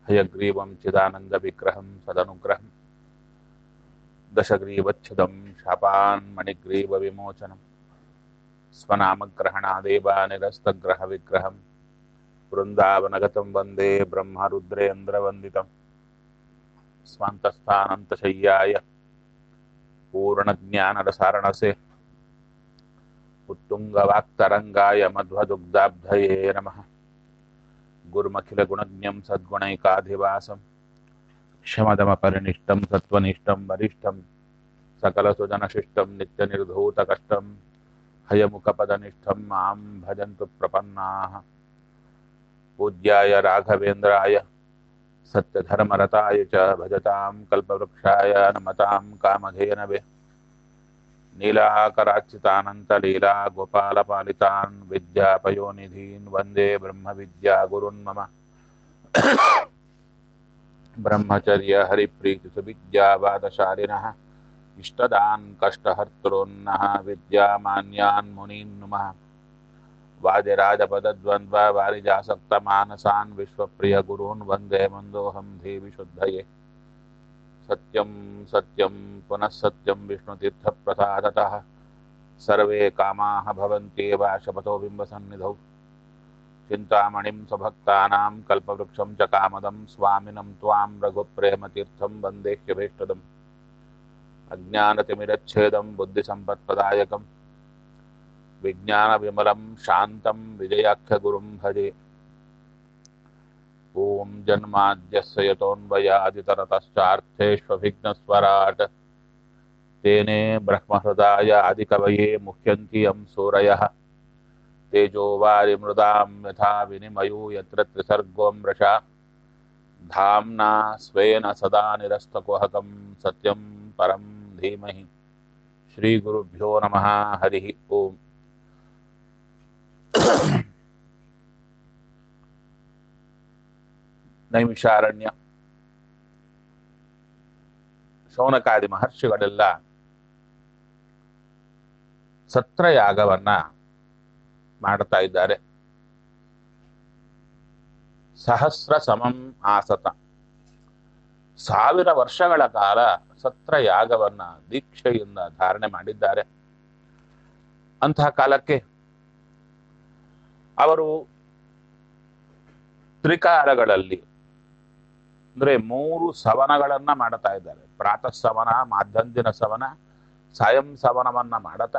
हयग्रीवं चिदानन्दविग्रहं सदनुग्रहं दशग्रीवच्छिदं शापान्मणिग्रीवविमोचनं स्वनामग्रहणादेव निरस्तग्रहविग्रहं वृन्दावनगतं वन्दे ब्रह्मरुद्रेन्द्रवन्दितं स्वान्तस्थानन्तशय्याय पूर्णज्ञानरसारणसे उत्तुङ्गवाक्तरङ्गाय मध्वदुग्धाब्धये नमः गुरुमखिलगुणज्ञं सद्गुणैकाधिवासं शमदमपरिनिष्टं सत्त्वनिष्ठं वरिष्ठं सकलसुजनशिष्टं नित्यनिर्धूतकष्टं हयमुखपदनिष्ठं मां भजन्तु प्रपन्नाः पूज्याय राघवेन्द्राय सत्यधर्मरताय च भजतां कल्पवृक्षाय नमतां कामधेनवे नीलाकरार्चितानन्तलीला गोपालपालितान् विद्यापयोनिधीन् वन्दे ब्रह्मविद्यागुरुन् मम ब्रह्मचर्यहरिप्रीतिसुविद्यावादशालिनः इष्टदान् कष्टहर्तॄन्नः विद्यामान्यान् मुनीन् नुमः वादिराजपदद्वन्द्ववारिजासक्तमानसान् विश्वप्रियगुरून् वन्दे मन्दोऽहं धीविशुद्धये सत्यं सत्यं पुनः सत्यं विष्णुतीर्थप्रसादतः सर्वे कामाः भवन्त्येव शपथो बिम्बसन्निधौ चिन्तामणिं स्वभक्तानां कल्पवृक्षं च कामदं स्वामिनं त्वां रघुप्रेमतीर्थं वन्दे ह्यभीष्टदम् अज्ञानतिमिरच्छेदं बुद्धिसम्पत्प्रदायकं विज्ञानविमलं शान्तं विजयाख्यगुरुं भजे ॐ जन्माद्यस्य यतोऽन्वयादितरतश्चार्थेष्वभिघ्नस्वराट् तेने ब्रह्महृदाय आदिकवये मुह्यन्ति यं सूरयः तेजोवारिमृदां यथा विनिमयो यत्र त्रिसर्गो मृषा धाम्ना स्वेन सदा निरस्तकुहकं सत्यं परं धीमहि श्रीगुरुभ्यो नमः हरिः ओम् ನೈಮಿಷಾರಣ್ಯ ಶೌನಕಾದಿ ಮಹರ್ಷಿಗಳೆಲ್ಲ ಸತ್ರಯಾಗವನ್ನ ಮಾಡ್ತಾ ಇದ್ದಾರೆ ಸಹಸ್ರ ಸಮಂ ಆಸತ ಸಾವಿರ ವರ್ಷಗಳ ಕಾಲ ಸತ್ರಯಾಗವನ್ನ ದೀಕ್ಷೆಯಿಂದ ಧಾರಣೆ ಮಾಡಿದ್ದಾರೆ ಅಂತಹ ಕಾಲಕ್ಕೆ ಅವರು ತ್ರಿಕಾಲಗಳಲ್ಲಿ ಅಂದ್ರೆ ಮೂರು ಸವನಗಳನ್ನ ಮಾಡ್ತಾ ಇದ್ದಾರೆ ಪ್ರಾತಃ ಸವನ ಮಾಧ್ಯಂದಿನ ಸವನ ಸಾಯಂ ಸವನವನ್ನ ಮಾಡತಾ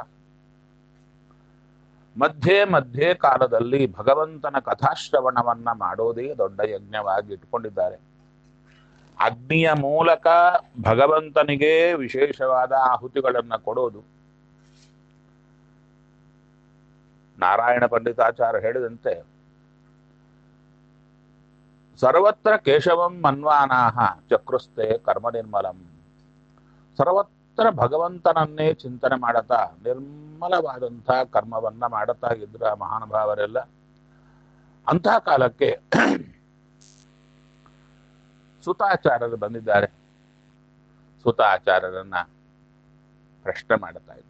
ಮಧ್ಯೆ ಮಧ್ಯೆ ಕಾಲದಲ್ಲಿ ಭಗವಂತನ ಕಥಾಶ್ರವಣವನ್ನ ಮಾಡೋದೇ ದೊಡ್ಡ ಯಜ್ಞವಾಗಿ ಇಟ್ಕೊಂಡಿದ್ದಾರೆ ಅಗ್ನಿಯ ಮೂಲಕ ಭಗವಂತನಿಗೆ ವಿಶೇಷವಾದ ಆಹುತಿಗಳನ್ನ ಕೊಡೋದು ನಾರಾಯಣ ಪಂಡಿತಾಚಾರ್ಯ ಹೇಳಿದಂತೆ ಸರ್ವತ್ರ ಕೇಶವಂ ಮನ್ವಾನಾಹ ಚಕ್ರುಸ್ತೆ ಕರ್ಮ ನಿರ್ಮಲಂ ಸರ್ವತ್ರ ಭಗವಂತನನ್ನೇ ಚಿಂತನೆ ಮಾಡತಾ ನಿರ್ಮಲವಾದಂಥ ಕರ್ಮವನ್ನ ಮಾಡುತ್ತಾ ಇದ್ರ ಮಹಾನುಭಾವರೆಲ್ಲ ಅಂತಹ ಕಾಲಕ್ಕೆ ಸುತಾಚಾರ್ಯರು ಬಂದಿದ್ದಾರೆ ಸುತಾಚಾರ್ಯರನ್ನ ಪ್ರಶ್ನೆ ಮಾಡುತ್ತಾ ಇದ್ದಾರೆ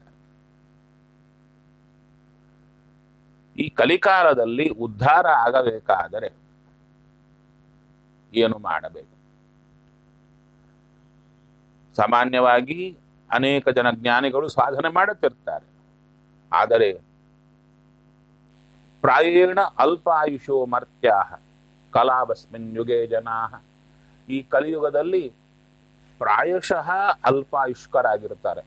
ಈ ಕಲಿಕಾಲದಲ್ಲಿ ಉದ್ಧಾರ ಆಗಬೇಕಾದರೆ ಏನು ಮಾಡಬೇಕು ಸಾಮಾನ್ಯವಾಗಿ ಅನೇಕ ಜನ ಜ್ಞಾನಿಗಳು ಸಾಧನೆ ಮಾಡುತ್ತಿರ್ತಾರೆ ಆದರೆ ಪ್ರಾಯೇಣ ಅಲ್ಪಾಯುಷೋ ಮರ್ತ್ಯ ಕಲಾವಸ್ಮಿನ್ ಯುಗೆ ಜನಾ ಈ ಕಲಿಯುಗದಲ್ಲಿ ಪ್ರಾಯಶಃ ಅಲ್ಪಾಯುಷ್ಕರಾಗಿರ್ತಾರೆ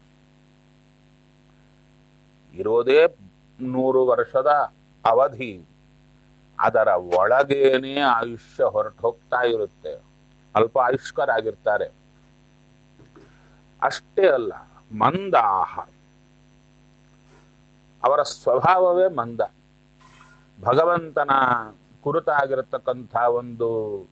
ಇರೋದೇ ನೂರು ವರ್ಷದ ಅವಧಿ ಅದರ ಒಳಗೇನೆ ಆಯುಷ್ಯ ಹೊರಟು ಹೋಗ್ತಾ ಇರುತ್ತೆ ಅಲ್ಪ ಆಯುಷ್ಕರಾಗಿರ್ತಾರೆ ಅಷ್ಟೇ ಅಲ್ಲ ಮಂದಾಹ ಅವರ ಸ್ವಭಾವವೇ ಮಂದ ಭಗವಂತನ ಕುರಿತಾಗಿರತಕ್ಕಂಥ ಒಂದು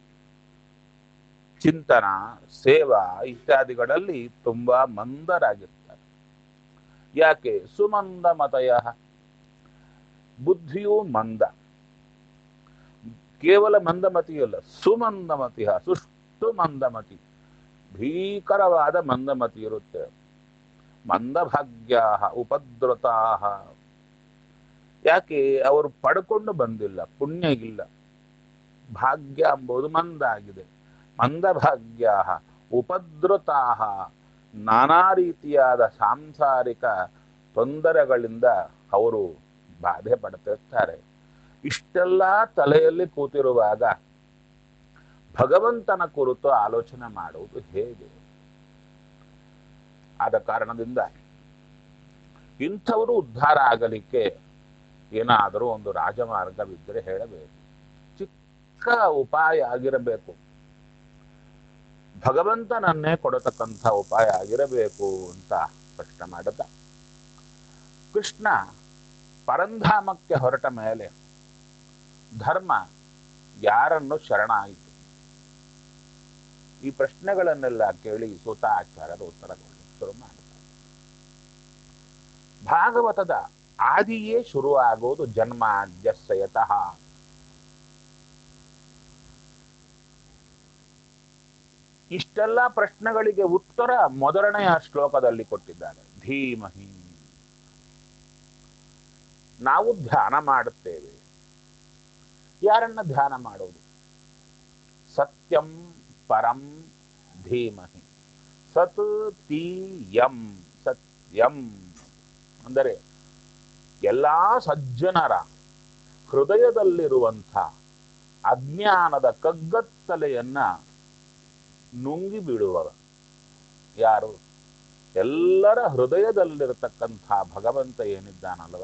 ಚಿಂತನ ಸೇವಾ ಇತ್ಯಾದಿಗಳಲ್ಲಿ ತುಂಬಾ ಮಂದರಾಗಿರ್ತಾರೆ ಯಾಕೆ ಸುಮಂದ ಮತಯ ಬುದ್ಧಿಯೂ ಮಂದ ಕೇವಲ ಮಂದಮತಿಯಲ್ಲ ಸುಮಂದಮತಿ ಸುಷ್ಟು ಮಂದಮತಿ ಭೀಕರವಾದ ಮಂದಮತಿ ಇರುತ್ತೆ ಮಂದಭಾಗ್ಯ ಉಪದ್ರತಾ ಯಾಕೆ ಅವರು ಪಡ್ಕೊಂಡು ಬಂದಿಲ್ಲ ಪುಣ್ಯ ಇಲ್ಲ ಭಾಗ್ಯ ಎಂಬುದು ಮಂದ ಆಗಿದೆ ಮಂದಭಾಗ್ಯ ಉಪದ್ರುತಾ ನಾನಾ ರೀತಿಯಾದ ಸಾಂಸಾರಿಕ ತೊಂದರೆಗಳಿಂದ ಅವರು ಬಾಧೆ ಪಡ್ತಿರ್ತಾರೆ ಇಷ್ಟೆಲ್ಲ ತಲೆಯಲ್ಲಿ ಕೂತಿರುವಾಗ ಭಗವಂತನ ಕುರಿತು ಆಲೋಚನೆ ಮಾಡುವುದು ಹೇಗೆ ಆದ ಕಾರಣದಿಂದ ಇಂಥವರು ಉದ್ಧಾರ ಆಗಲಿಕ್ಕೆ ಏನಾದರೂ ಒಂದು ರಾಜಮಾರ್ಗವಿದ್ದರೆ ಹೇಳಬೇಕು ಚಿಕ್ಕ ಉಪಾಯ ಆಗಿರಬೇಕು ಭಗವಂತನನ್ನೇ ಕೊಡತಕ್ಕಂಥ ಉಪಾಯ ಆಗಿರಬೇಕು ಅಂತ ಪ್ರಶ್ನೆ ಮಾಡುತ್ತ ಕೃಷ್ಣ ಪರಂಧಾಮಕ್ಕೆ ಹೊರಟ ಮೇಲೆ ಧರ್ಮ ಯಾರನ್ನು ಶರಣ ಆಯಿತು ಈ ಪ್ರಶ್ನೆಗಳನ್ನೆಲ್ಲ ಕೇಳಿ ಸೂತಾಚಾರ್ಯರು ಉತ್ತರ ಶುರು ಮಾಡುತ್ತಾರೆ ಭಾಗವತದ ಆದಿಯೇ ಶುರುವಾಗುವುದು ಜನ್ಮಾದ್ಯಸ್ಯತಃ ಇಷ್ಟೆಲ್ಲ ಪ್ರಶ್ನೆಗಳಿಗೆ ಉತ್ತರ ಮೊದಲನೆಯ ಶ್ಲೋಕದಲ್ಲಿ ಕೊಟ್ಟಿದ್ದಾರೆ ಧೀಮಹಿ ನಾವು ಧ್ಯಾನ ಮಾಡುತ್ತೇವೆ ಯಾರನ್ನ ಧ್ಯಾನ ಮಾಡೋದು ಸತ್ಯಂ ಪರಂ ಧೀಮಹಿ ಸತ್ ತಿ ಯಂ ಸತ್ಯಂ ಅಂದರೆ ಎಲ್ಲಾ ಸಜ್ಜನರ ಹೃದಯದಲ್ಲಿರುವಂಥ ಅಜ್ಞಾನದ ಕಗ್ಗತ್ತಲೆಯನ್ನ ನುಂಗಿ ಬಿಡುವವ ಯಾರು ಎಲ್ಲರ ಹೃದಯದಲ್ಲಿರತಕ್ಕಂಥ ಭಗವಂತ ಏನಿದ್ದಾನಲ್ವ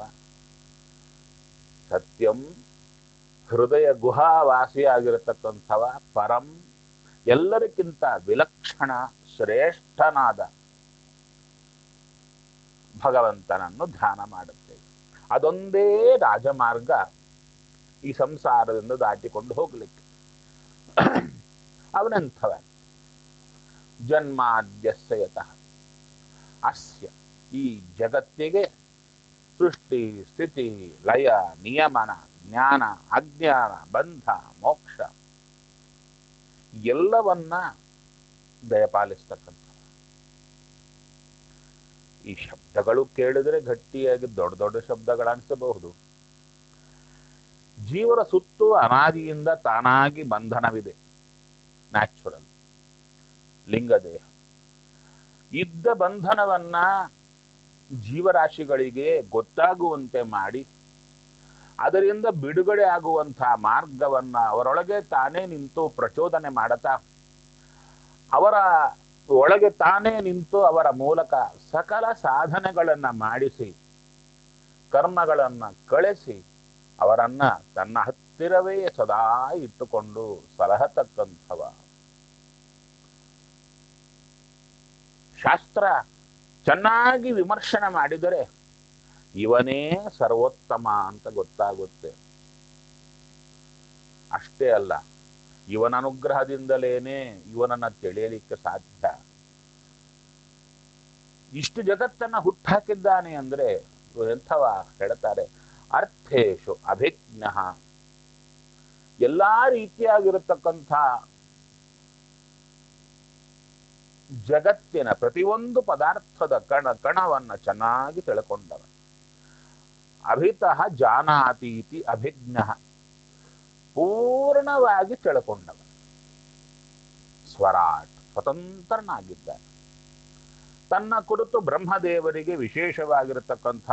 ಸತ್ಯಂ ಹೃದಯ ಗುಹಾವಾಸಿಯಾಗಿರತಕ್ಕಂಥವ ಪರಂ ಎಲ್ಲರಿಗಿಂತ ವಿಲಕ್ಷಣ ಶ್ರೇಷ್ಠನಾದ ಭಗವಂತನನ್ನು ಧ್ಯಾನ ಮಾಡುತ್ತೇವೆ ಅದೊಂದೇ ರಾಜಮಾರ್ಗ ಈ ಸಂಸಾರದಿಂದ ದಾಟಿಕೊಂಡು ಹೋಗ್ಲಿಕ್ಕೆ ಅವನೆಂಥವ ಜನ್ಮಾದ್ಯಸ್ಯತಃ ಅಸ್ಯ ಈ ಜಗತ್ತಿಗೆ ಸೃಷ್ಟಿ ಸ್ಥಿತಿ ಲಯ ನಿಯಮನ ಜ್ಞಾನ ಅಜ್ಞಾನ ಬಂಧ ಮೋಕ್ಷ ಎಲ್ಲವನ್ನ ದಯಪಾಲಿಸ್ತಕ್ಕಂಥ ಈ ಶಬ್ದಗಳು ಕೇಳಿದ್ರೆ ಗಟ್ಟಿಯಾಗಿ ದೊಡ್ಡ ದೊಡ್ಡ ಶಬ್ದಗಳು ಅನಿಸಬಹುದು ಜೀವನ ಸುತ್ತು ಅನಾದಿಯಿಂದ ತಾನಾಗಿ ಬಂಧನವಿದೆ ನ್ಯಾಚುರಲ್ ಲಿಂಗದೇಹ ಇದ್ದ ಬಂಧನವನ್ನ ಜೀವರಾಶಿಗಳಿಗೆ ಗೊತ್ತಾಗುವಂತೆ ಮಾಡಿ ಅದರಿಂದ ಬಿಡುಗಡೆ ಆಗುವಂತಹ ಮಾರ್ಗವನ್ನ ಅವರೊಳಗೆ ತಾನೇ ನಿಂತು ಪ್ರಚೋದನೆ ಮಾಡತಾ ಅವರ ಒಳಗೆ ತಾನೇ ನಿಂತು ಅವರ ಮೂಲಕ ಸಕಲ ಸಾಧನೆಗಳನ್ನ ಮಾಡಿಸಿ ಕರ್ಮಗಳನ್ನ ಕಳಿಸಿ ಅವರನ್ನ ತನ್ನ ಹತ್ತಿರವೇ ಸದಾ ಇಟ್ಟುಕೊಂಡು ಸಲಹತಕ್ಕಂಥವ ಶಾಸ್ತ್ರ ಚೆನ್ನಾಗಿ ವಿಮರ್ಶನ ಮಾಡಿದರೆ ಇವನೇ ಸರ್ವೋತ್ತಮ ಅಂತ ಗೊತ್ತಾಗುತ್ತೆ ಅಷ್ಟೇ ಅಲ್ಲ ಇವನ ಅನುಗ್ರಹದಿಂದಲೇನೆ ಇವನನ್ನ ತಿಳಿಯಲಿಕ್ಕೆ ಸಾಧ್ಯ ಇಷ್ಟು ಜಗತ್ತನ್ನ ಹುಟ್ಟಾಕಿದ್ದಾನೆ ಅಂದ್ರೆ ಎಂಥವ ಹೇಳ್ತಾರೆ ಅರ್ಥೇಶು ಅಭಿಜ್ಞ ಎಲ್ಲಾ ರೀತಿಯಾಗಿರತಕ್ಕಂಥ ಜಗತ್ತಿನ ಪ್ರತಿಯೊಂದು ಪದಾರ್ಥದ ಕಣ ಕಣವನ್ನ ಚೆನ್ನಾಗಿ ತಿಳ್ಕೊಂಡವ ಅಭಿತಃ ಜಾನಾತೀತಿ ಅಭಿಜ್ಞ ಪೂರ್ಣವಾಗಿ ತಿಳ್ಕೊಂಡವ ಸ್ವರಾಟ್ ಸ್ವತಂತ್ರನಾಗಿದ್ದಾನೆ ತನ್ನ ಕುರಿತು ಬ್ರಹ್ಮದೇವರಿಗೆ ವಿಶೇಷವಾಗಿರತಕ್ಕಂಥ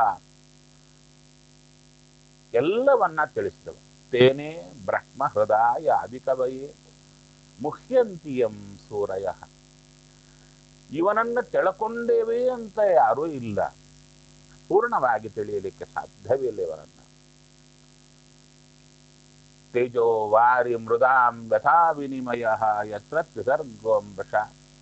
ಎಲ್ಲವನ್ನ ತಿಳಿಸಿದವ ತೇನೇ ಬ್ರಹ್ಮ ಹೃದಯ ಅಧಿಕವಯೇ ಮುಹ್ಯಂತಿಯಂ ಸೂರಯ ಇವನನ್ನ ತಿಳ್ಕೊಂಡೇವೆ ಅಂತ ಯಾರೂ ಇಲ್ಲ ಪೂರ್ಣವಾಗಿ ತಿಳಿಯಲಿಕ್ಕೆ ಸಾಧ್ಯವಿಲ್ಲ ಇವರನ್ನ ತೇಜೋ ವಾರಿ ಮೃದಾಂ ವ್ಯಥಾ ವಿನಿಮಯ ಯತ್ರ ತ್ರಿಸರ್ಗೋಂ ವಶ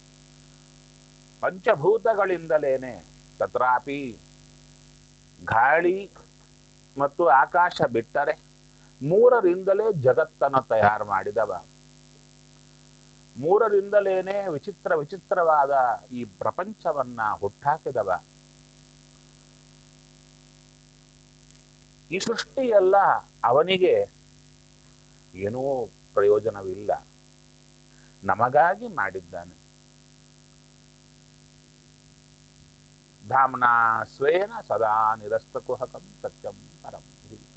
ಪಂಚಭೂತಗಳಿಂದಲೇನೆ ತತ್ರಾಪಿ ಗಾಳಿ ಮತ್ತು ಆಕಾಶ ಬಿಟ್ಟರೆ ಮೂರರಿಂದಲೇ ಜಗತ್ತನ್ನು ತಯಾರು ಮಾಡಿದವ ಮೂರರಿಂದಲೇನೆ ವಿಚಿತ್ರ ವಿಚಿತ್ರವಾದ ಈ ಪ್ರಪಂಚವನ್ನ ಹುಟ್ಟಾಕಿದವ ಈ ಸೃಷ್ಟಿಯೆಲ್ಲ ಅವನಿಗೆ ಏನೂ ಪ್ರಯೋಜನವಿಲ್ಲ ನಮಗಾಗಿ ಮಾಡಿದ್ದಾನೆ ಧಾಮ್ನಾ ಸ್ವೇನ ಸದಾ ನಿರಸ್ತ ಕುಹಕಂ ಸತ್ಯಂ ಪರಂ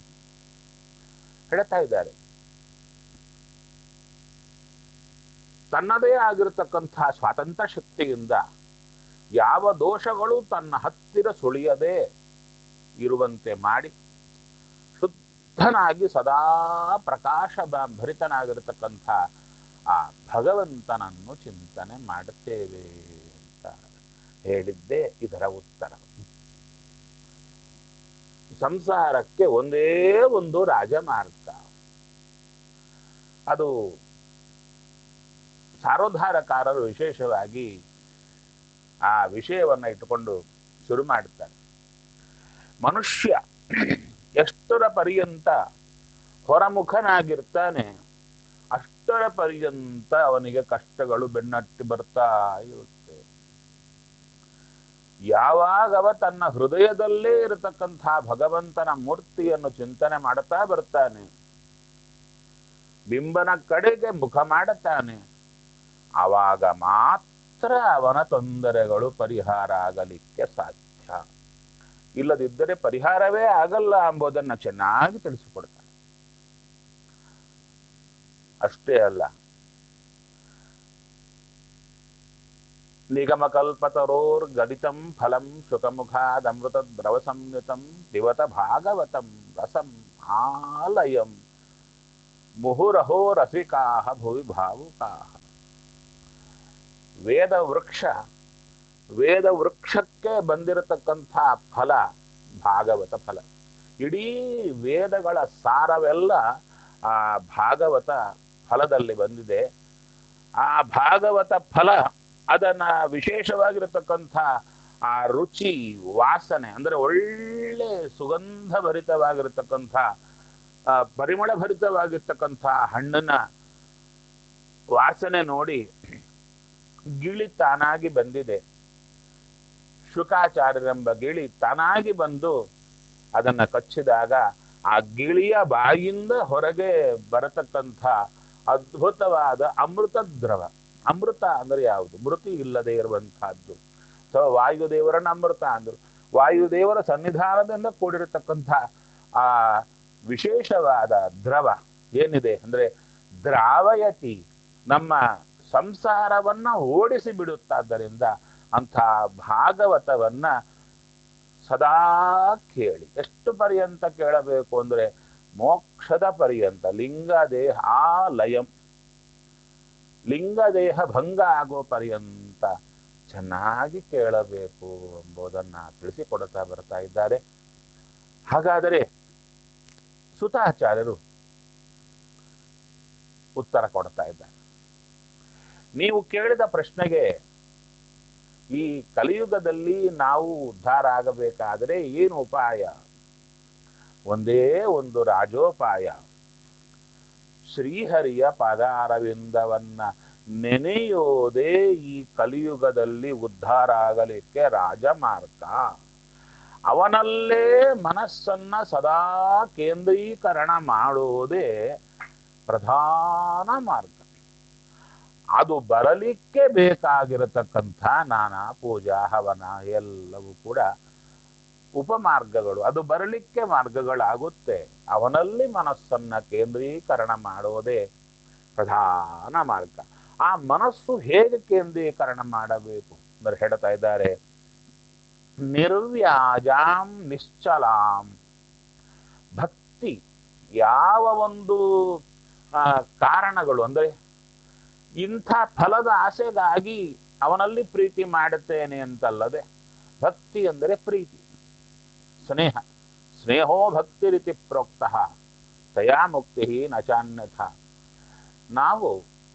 ಹೇಳ್ತಾ ಇದ್ದಾರೆ ತನ್ನದೇ ಆಗಿರತಕ್ಕಂಥ ಸ್ವಾತಂತ್ರ್ಯ ಶಕ್ತಿಯಿಂದ ಯಾವ ದೋಷಗಳು ತನ್ನ ಹತ್ತಿರ ಸುಳಿಯದೆ ಇರುವಂತೆ ಮಾಡಿ ಶುದ್ಧನಾಗಿ ಸದಾ ಪ್ರಕಾಶ ಬ- ಭರಿತನಾಗಿರತಕ್ಕಂಥ ಆ ಭಗವಂತನನ್ನು ಚಿಂತನೆ ಮಾಡುತ್ತೇವೆ ಅಂತ ಹೇಳಿದ್ದೇ ಇದರ ಉತ್ತರ ಸಂಸಾರಕ್ಕೆ ಒಂದೇ ಒಂದು ರಾಜಮಾರ್ಗ ಅದು ಸಾರೋದ್ಧಾರಕಾರರು ವಿಶೇಷವಾಗಿ ಆ ವಿಷಯವನ್ನ ಇಟ್ಟುಕೊಂಡು ಶುರು ಮಾಡುತ್ತಾರೆ ಮನುಷ್ಯ ಎಷ್ಟರ ಪರ್ಯಂತ ಹೊರಮುಖನಾಗಿರ್ತಾನೆ ಅಷ್ಟರ ಪರ್ಯಂತ ಅವನಿಗೆ ಕಷ್ಟಗಳು ಬೆನ್ನಟ್ಟಿ ಬರ್ತಾ ಇರುತ್ತೆ ಯಾವಾಗ ಅವ ತನ್ನ ಹೃದಯದಲ್ಲೇ ಇರತಕ್ಕಂಥ ಭಗವಂತನ ಮೂರ್ತಿಯನ್ನು ಚಿಂತನೆ ಮಾಡುತ್ತಾ ಬರ್ತಾನೆ ಬಿಂಬನ ಕಡೆಗೆ ಮುಖ ಮಾಡುತ್ತಾನೆ ಆವಾಗ ಮಾತ್ರ ಅವನ ತೊಂದರೆಗಳು ಪರಿಹಾರ ಆಗಲಿಕ್ಕೆ ಸಾಧ್ಯ ಇಲ್ಲದಿದ್ದರೆ ಪರಿಹಾರವೇ ಆಗಲ್ಲ ಎಂಬುದನ್ನು ಚೆನ್ನಾಗಿ ತಿಳಿಸಿಕೊಡ್ತಾನೆ ಅಷ್ಟೇ ಅಲ್ಲ ನಿಗಮಕಲ್ಪತರೋರ್ ಗದಿತಂ ಫಲಂ ಶುಕಮುಖಾದಮೃತ ದ್ರವ ಸಂಯುತಂ ದಿವತ ಭಾಗವತಂ ರಸಂ ಆಲಯಂ ಮುಹುರಹೋ ರಸಿಕಾ ಭುವಿ ಭಾವುಕಾ ವೇದ ವೃಕ್ಷ ವೇದ ವೃಕ್ಷಕ್ಕೆ ಬಂದಿರತಕ್ಕಂಥ ಫಲ ಭಾಗವತ ಫಲ ಇಡೀ ವೇದಗಳ ಸಾರವೆಲ್ಲ ಆ ಭಾಗವತ ಫಲದಲ್ಲಿ ಬಂದಿದೆ ಆ ಭಾಗವತ ಫಲ ಅದನ್ನ ವಿಶೇಷವಾಗಿರತಕ್ಕಂಥ ಆ ರುಚಿ ವಾಸನೆ ಅಂದ್ರೆ ಒಳ್ಳೆ ಸುಗಂಧ ಭರಿತವಾಗಿರತಕ್ಕಂಥ ಆ, ಪರಿಮಳ ಭರಿತವಾಗಿರ್ತಕ್ಕಂಥ ಹಣ್ಣಿನ ವಾಸನೆ ನೋಡಿ ಗಿಳಿ ತಾನಾಗಿ ಬಂದಿದೆ ಶುಕಾಚಾರ್ಯರೆಂಬ ಗಿಳಿ ತಾನಾಗಿ ಬಂದು ಅದನ್ನ ಕಚ್ಚಿದಾಗ ಆ ಗಿಳಿಯ ಬಾಯಿಂದ ಹೊರಗೆ ಬರತಕ್ಕಂಥ ಅದ್ಭುತವಾದ ಅಮೃತ ದ್ರವ ಅಮೃತ ಅಂದ್ರೆ ಯಾವುದು ಮೃತಿ ಇಲ್ಲದೆ ಇರುವಂತಹದ್ದು ಸೊ ವಾಯುದೇವರನ್ನ ಅಮೃತ ಅಂದ್ರು ವಾಯುದೇವರ ಸನ್ನಿಧಾನದಿಂದ ಕೂಡಿರತಕ್ಕಂಥ ಆ ವಿಶೇಷವಾದ ದ್ರವ ಏನಿದೆ ಅಂದ್ರೆ ದ್ರಾವಯತಿ ನಮ್ಮ ಸಂಸಾರವನ್ನ ಓಡಿಸಿ ಬಿಡುತ್ತಾದ್ದರಿಂದ ಅಂಥ ಭಾಗವತವನ್ನ ಸದಾ ಕೇಳಿ ಎಷ್ಟು ಪರ್ಯಂತ ಕೇಳಬೇಕು ಅಂದ್ರೆ ಮೋಕ್ಷದ ಪರ್ಯಂತ ಲಿಂಗ ದೇಹ ಆ ಲಯಂ ಲಿಂಗ ದೇಹ ಭಂಗ ಆಗೋ ಪರ್ಯಂತ ಚೆನ್ನಾಗಿ ಕೇಳಬೇಕು ಎಂಬುದನ್ನ ತಿಳಿಸಿಕೊಡುತ್ತಾ ಬರ್ತಾ ಇದ್ದಾರೆ ಹಾಗಾದರೆ ಸುತಾಚಾರ್ಯರು ಉತ್ತರ ಕೊಡ್ತಾ ಇದ್ದಾರೆ ನೀವು ಕೇಳಿದ ಪ್ರಶ್ನೆಗೆ ಈ ಕಲಿಯುಗದಲ್ಲಿ ನಾವು ಉದ್ಧಾರ ಆಗಬೇಕಾದರೆ ಏನು ಉಪಾಯ ಒಂದೇ ಒಂದು ರಾಜೋಪಾಯ ಶ್ರೀಹರಿಯ ಪದಾರವಿಂದವನ್ನ ನೆನೆಯೋದೇ ಈ ಕಲಿಯುಗದಲ್ಲಿ ಉದ್ಧಾರ ಆಗಲಿಕ್ಕೆ ರಾಜಮಾರ್ಗ ಅವನಲ್ಲೇ ಮನಸ್ಸನ್ನ ಸದಾ ಕೇಂದ್ರೀಕರಣ ಮಾಡೋದೇ ಪ್ರಧಾನ ಮಾರ್ಗ ಅದು ಬರಲಿಕ್ಕೆ ಬೇಕಾಗಿರತಕ್ಕಂಥ ನಾನಾ ಪೂಜಾ ಹವನ ಎಲ್ಲವೂ ಕೂಡ ಉಪಮಾರ್ಗಗಳು ಅದು ಬರಲಿಕ್ಕೆ ಮಾರ್ಗಗಳಾಗುತ್ತೆ ಅವನಲ್ಲಿ ಮನಸ್ಸನ್ನ ಕೇಂದ್ರೀಕರಣ ಮಾಡೋದೇ ಪ್ರಧಾನ ಮಾರ್ಗ ಆ ಮನಸ್ಸು ಹೇಗೆ ಕೇಂದ್ರೀಕರಣ ಮಾಡಬೇಕು ಅಂದ್ರೆ ಹೇಳ್ತಾ ಇದ್ದಾರೆ ನಿರ್ವ್ಯಾಜಾಂ ನಿಶ್ಚಲಾಂ ಭಕ್ತಿ ಯಾವ ಒಂದು ಆ, ಕಾರಣಗಳು ಅಂದ್ರೆ ಇಂಥ ಫಲದ ಆಸೆಗಾಗಿ ಅವನಲ್ಲಿ ಪ್ರೀತಿ ಮಾಡುತ್ತೇನೆ ಅಂತಲ್ಲದೆ ಭಕ್ತಿ ಅಂದರೆ ಪ್ರೀತಿ ಸ್ನೇಹ ಸ್ನೇಹೋ ಭಕ್ತಿ ರೀತಿ ಪ್ರೋಕ್ತ ತಯಾ ಮುಕ್ತಿ ನಚಾನ್ಯಥ ನಾವು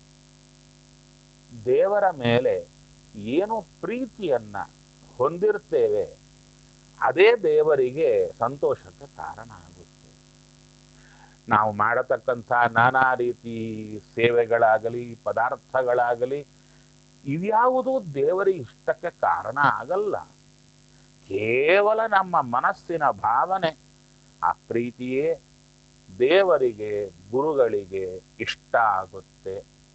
ದೇವರ ಮೇಲೆ ಏನು ಪ್ರೀತಿಯನ್ನ ಹೊಂದಿರ್ತೇವೆ ಅದೇ ದೇವರಿಗೆ ಸಂತೋಷಕ್ಕೆ ಕಾರಣ ಆಗುತ್ತೆ ನಾವು ಮಾಡತಕ್ಕಂಥ ನಾನಾ ರೀತಿ ಸೇವೆಗಳಾಗಲಿ ಪದಾರ್ಥಗಳಾಗಲಿ ಇವ್ಯಾವುದೂ ದೇವರಿಗೆ ಇಷ್ಟಕ್ಕೆ ಕಾರಣ ಆಗಲ್ಲ ಕೇವಲ ನಮ್ಮ ಮನಸ್ಸಿನ ಭಾವನೆ ಆ ಪ್ರೀತಿಯೇ ದೇವರಿಗೆ ಗುರುಗಳಿಗೆ ಇಷ್ಟ ಆಗುತ್ತೆ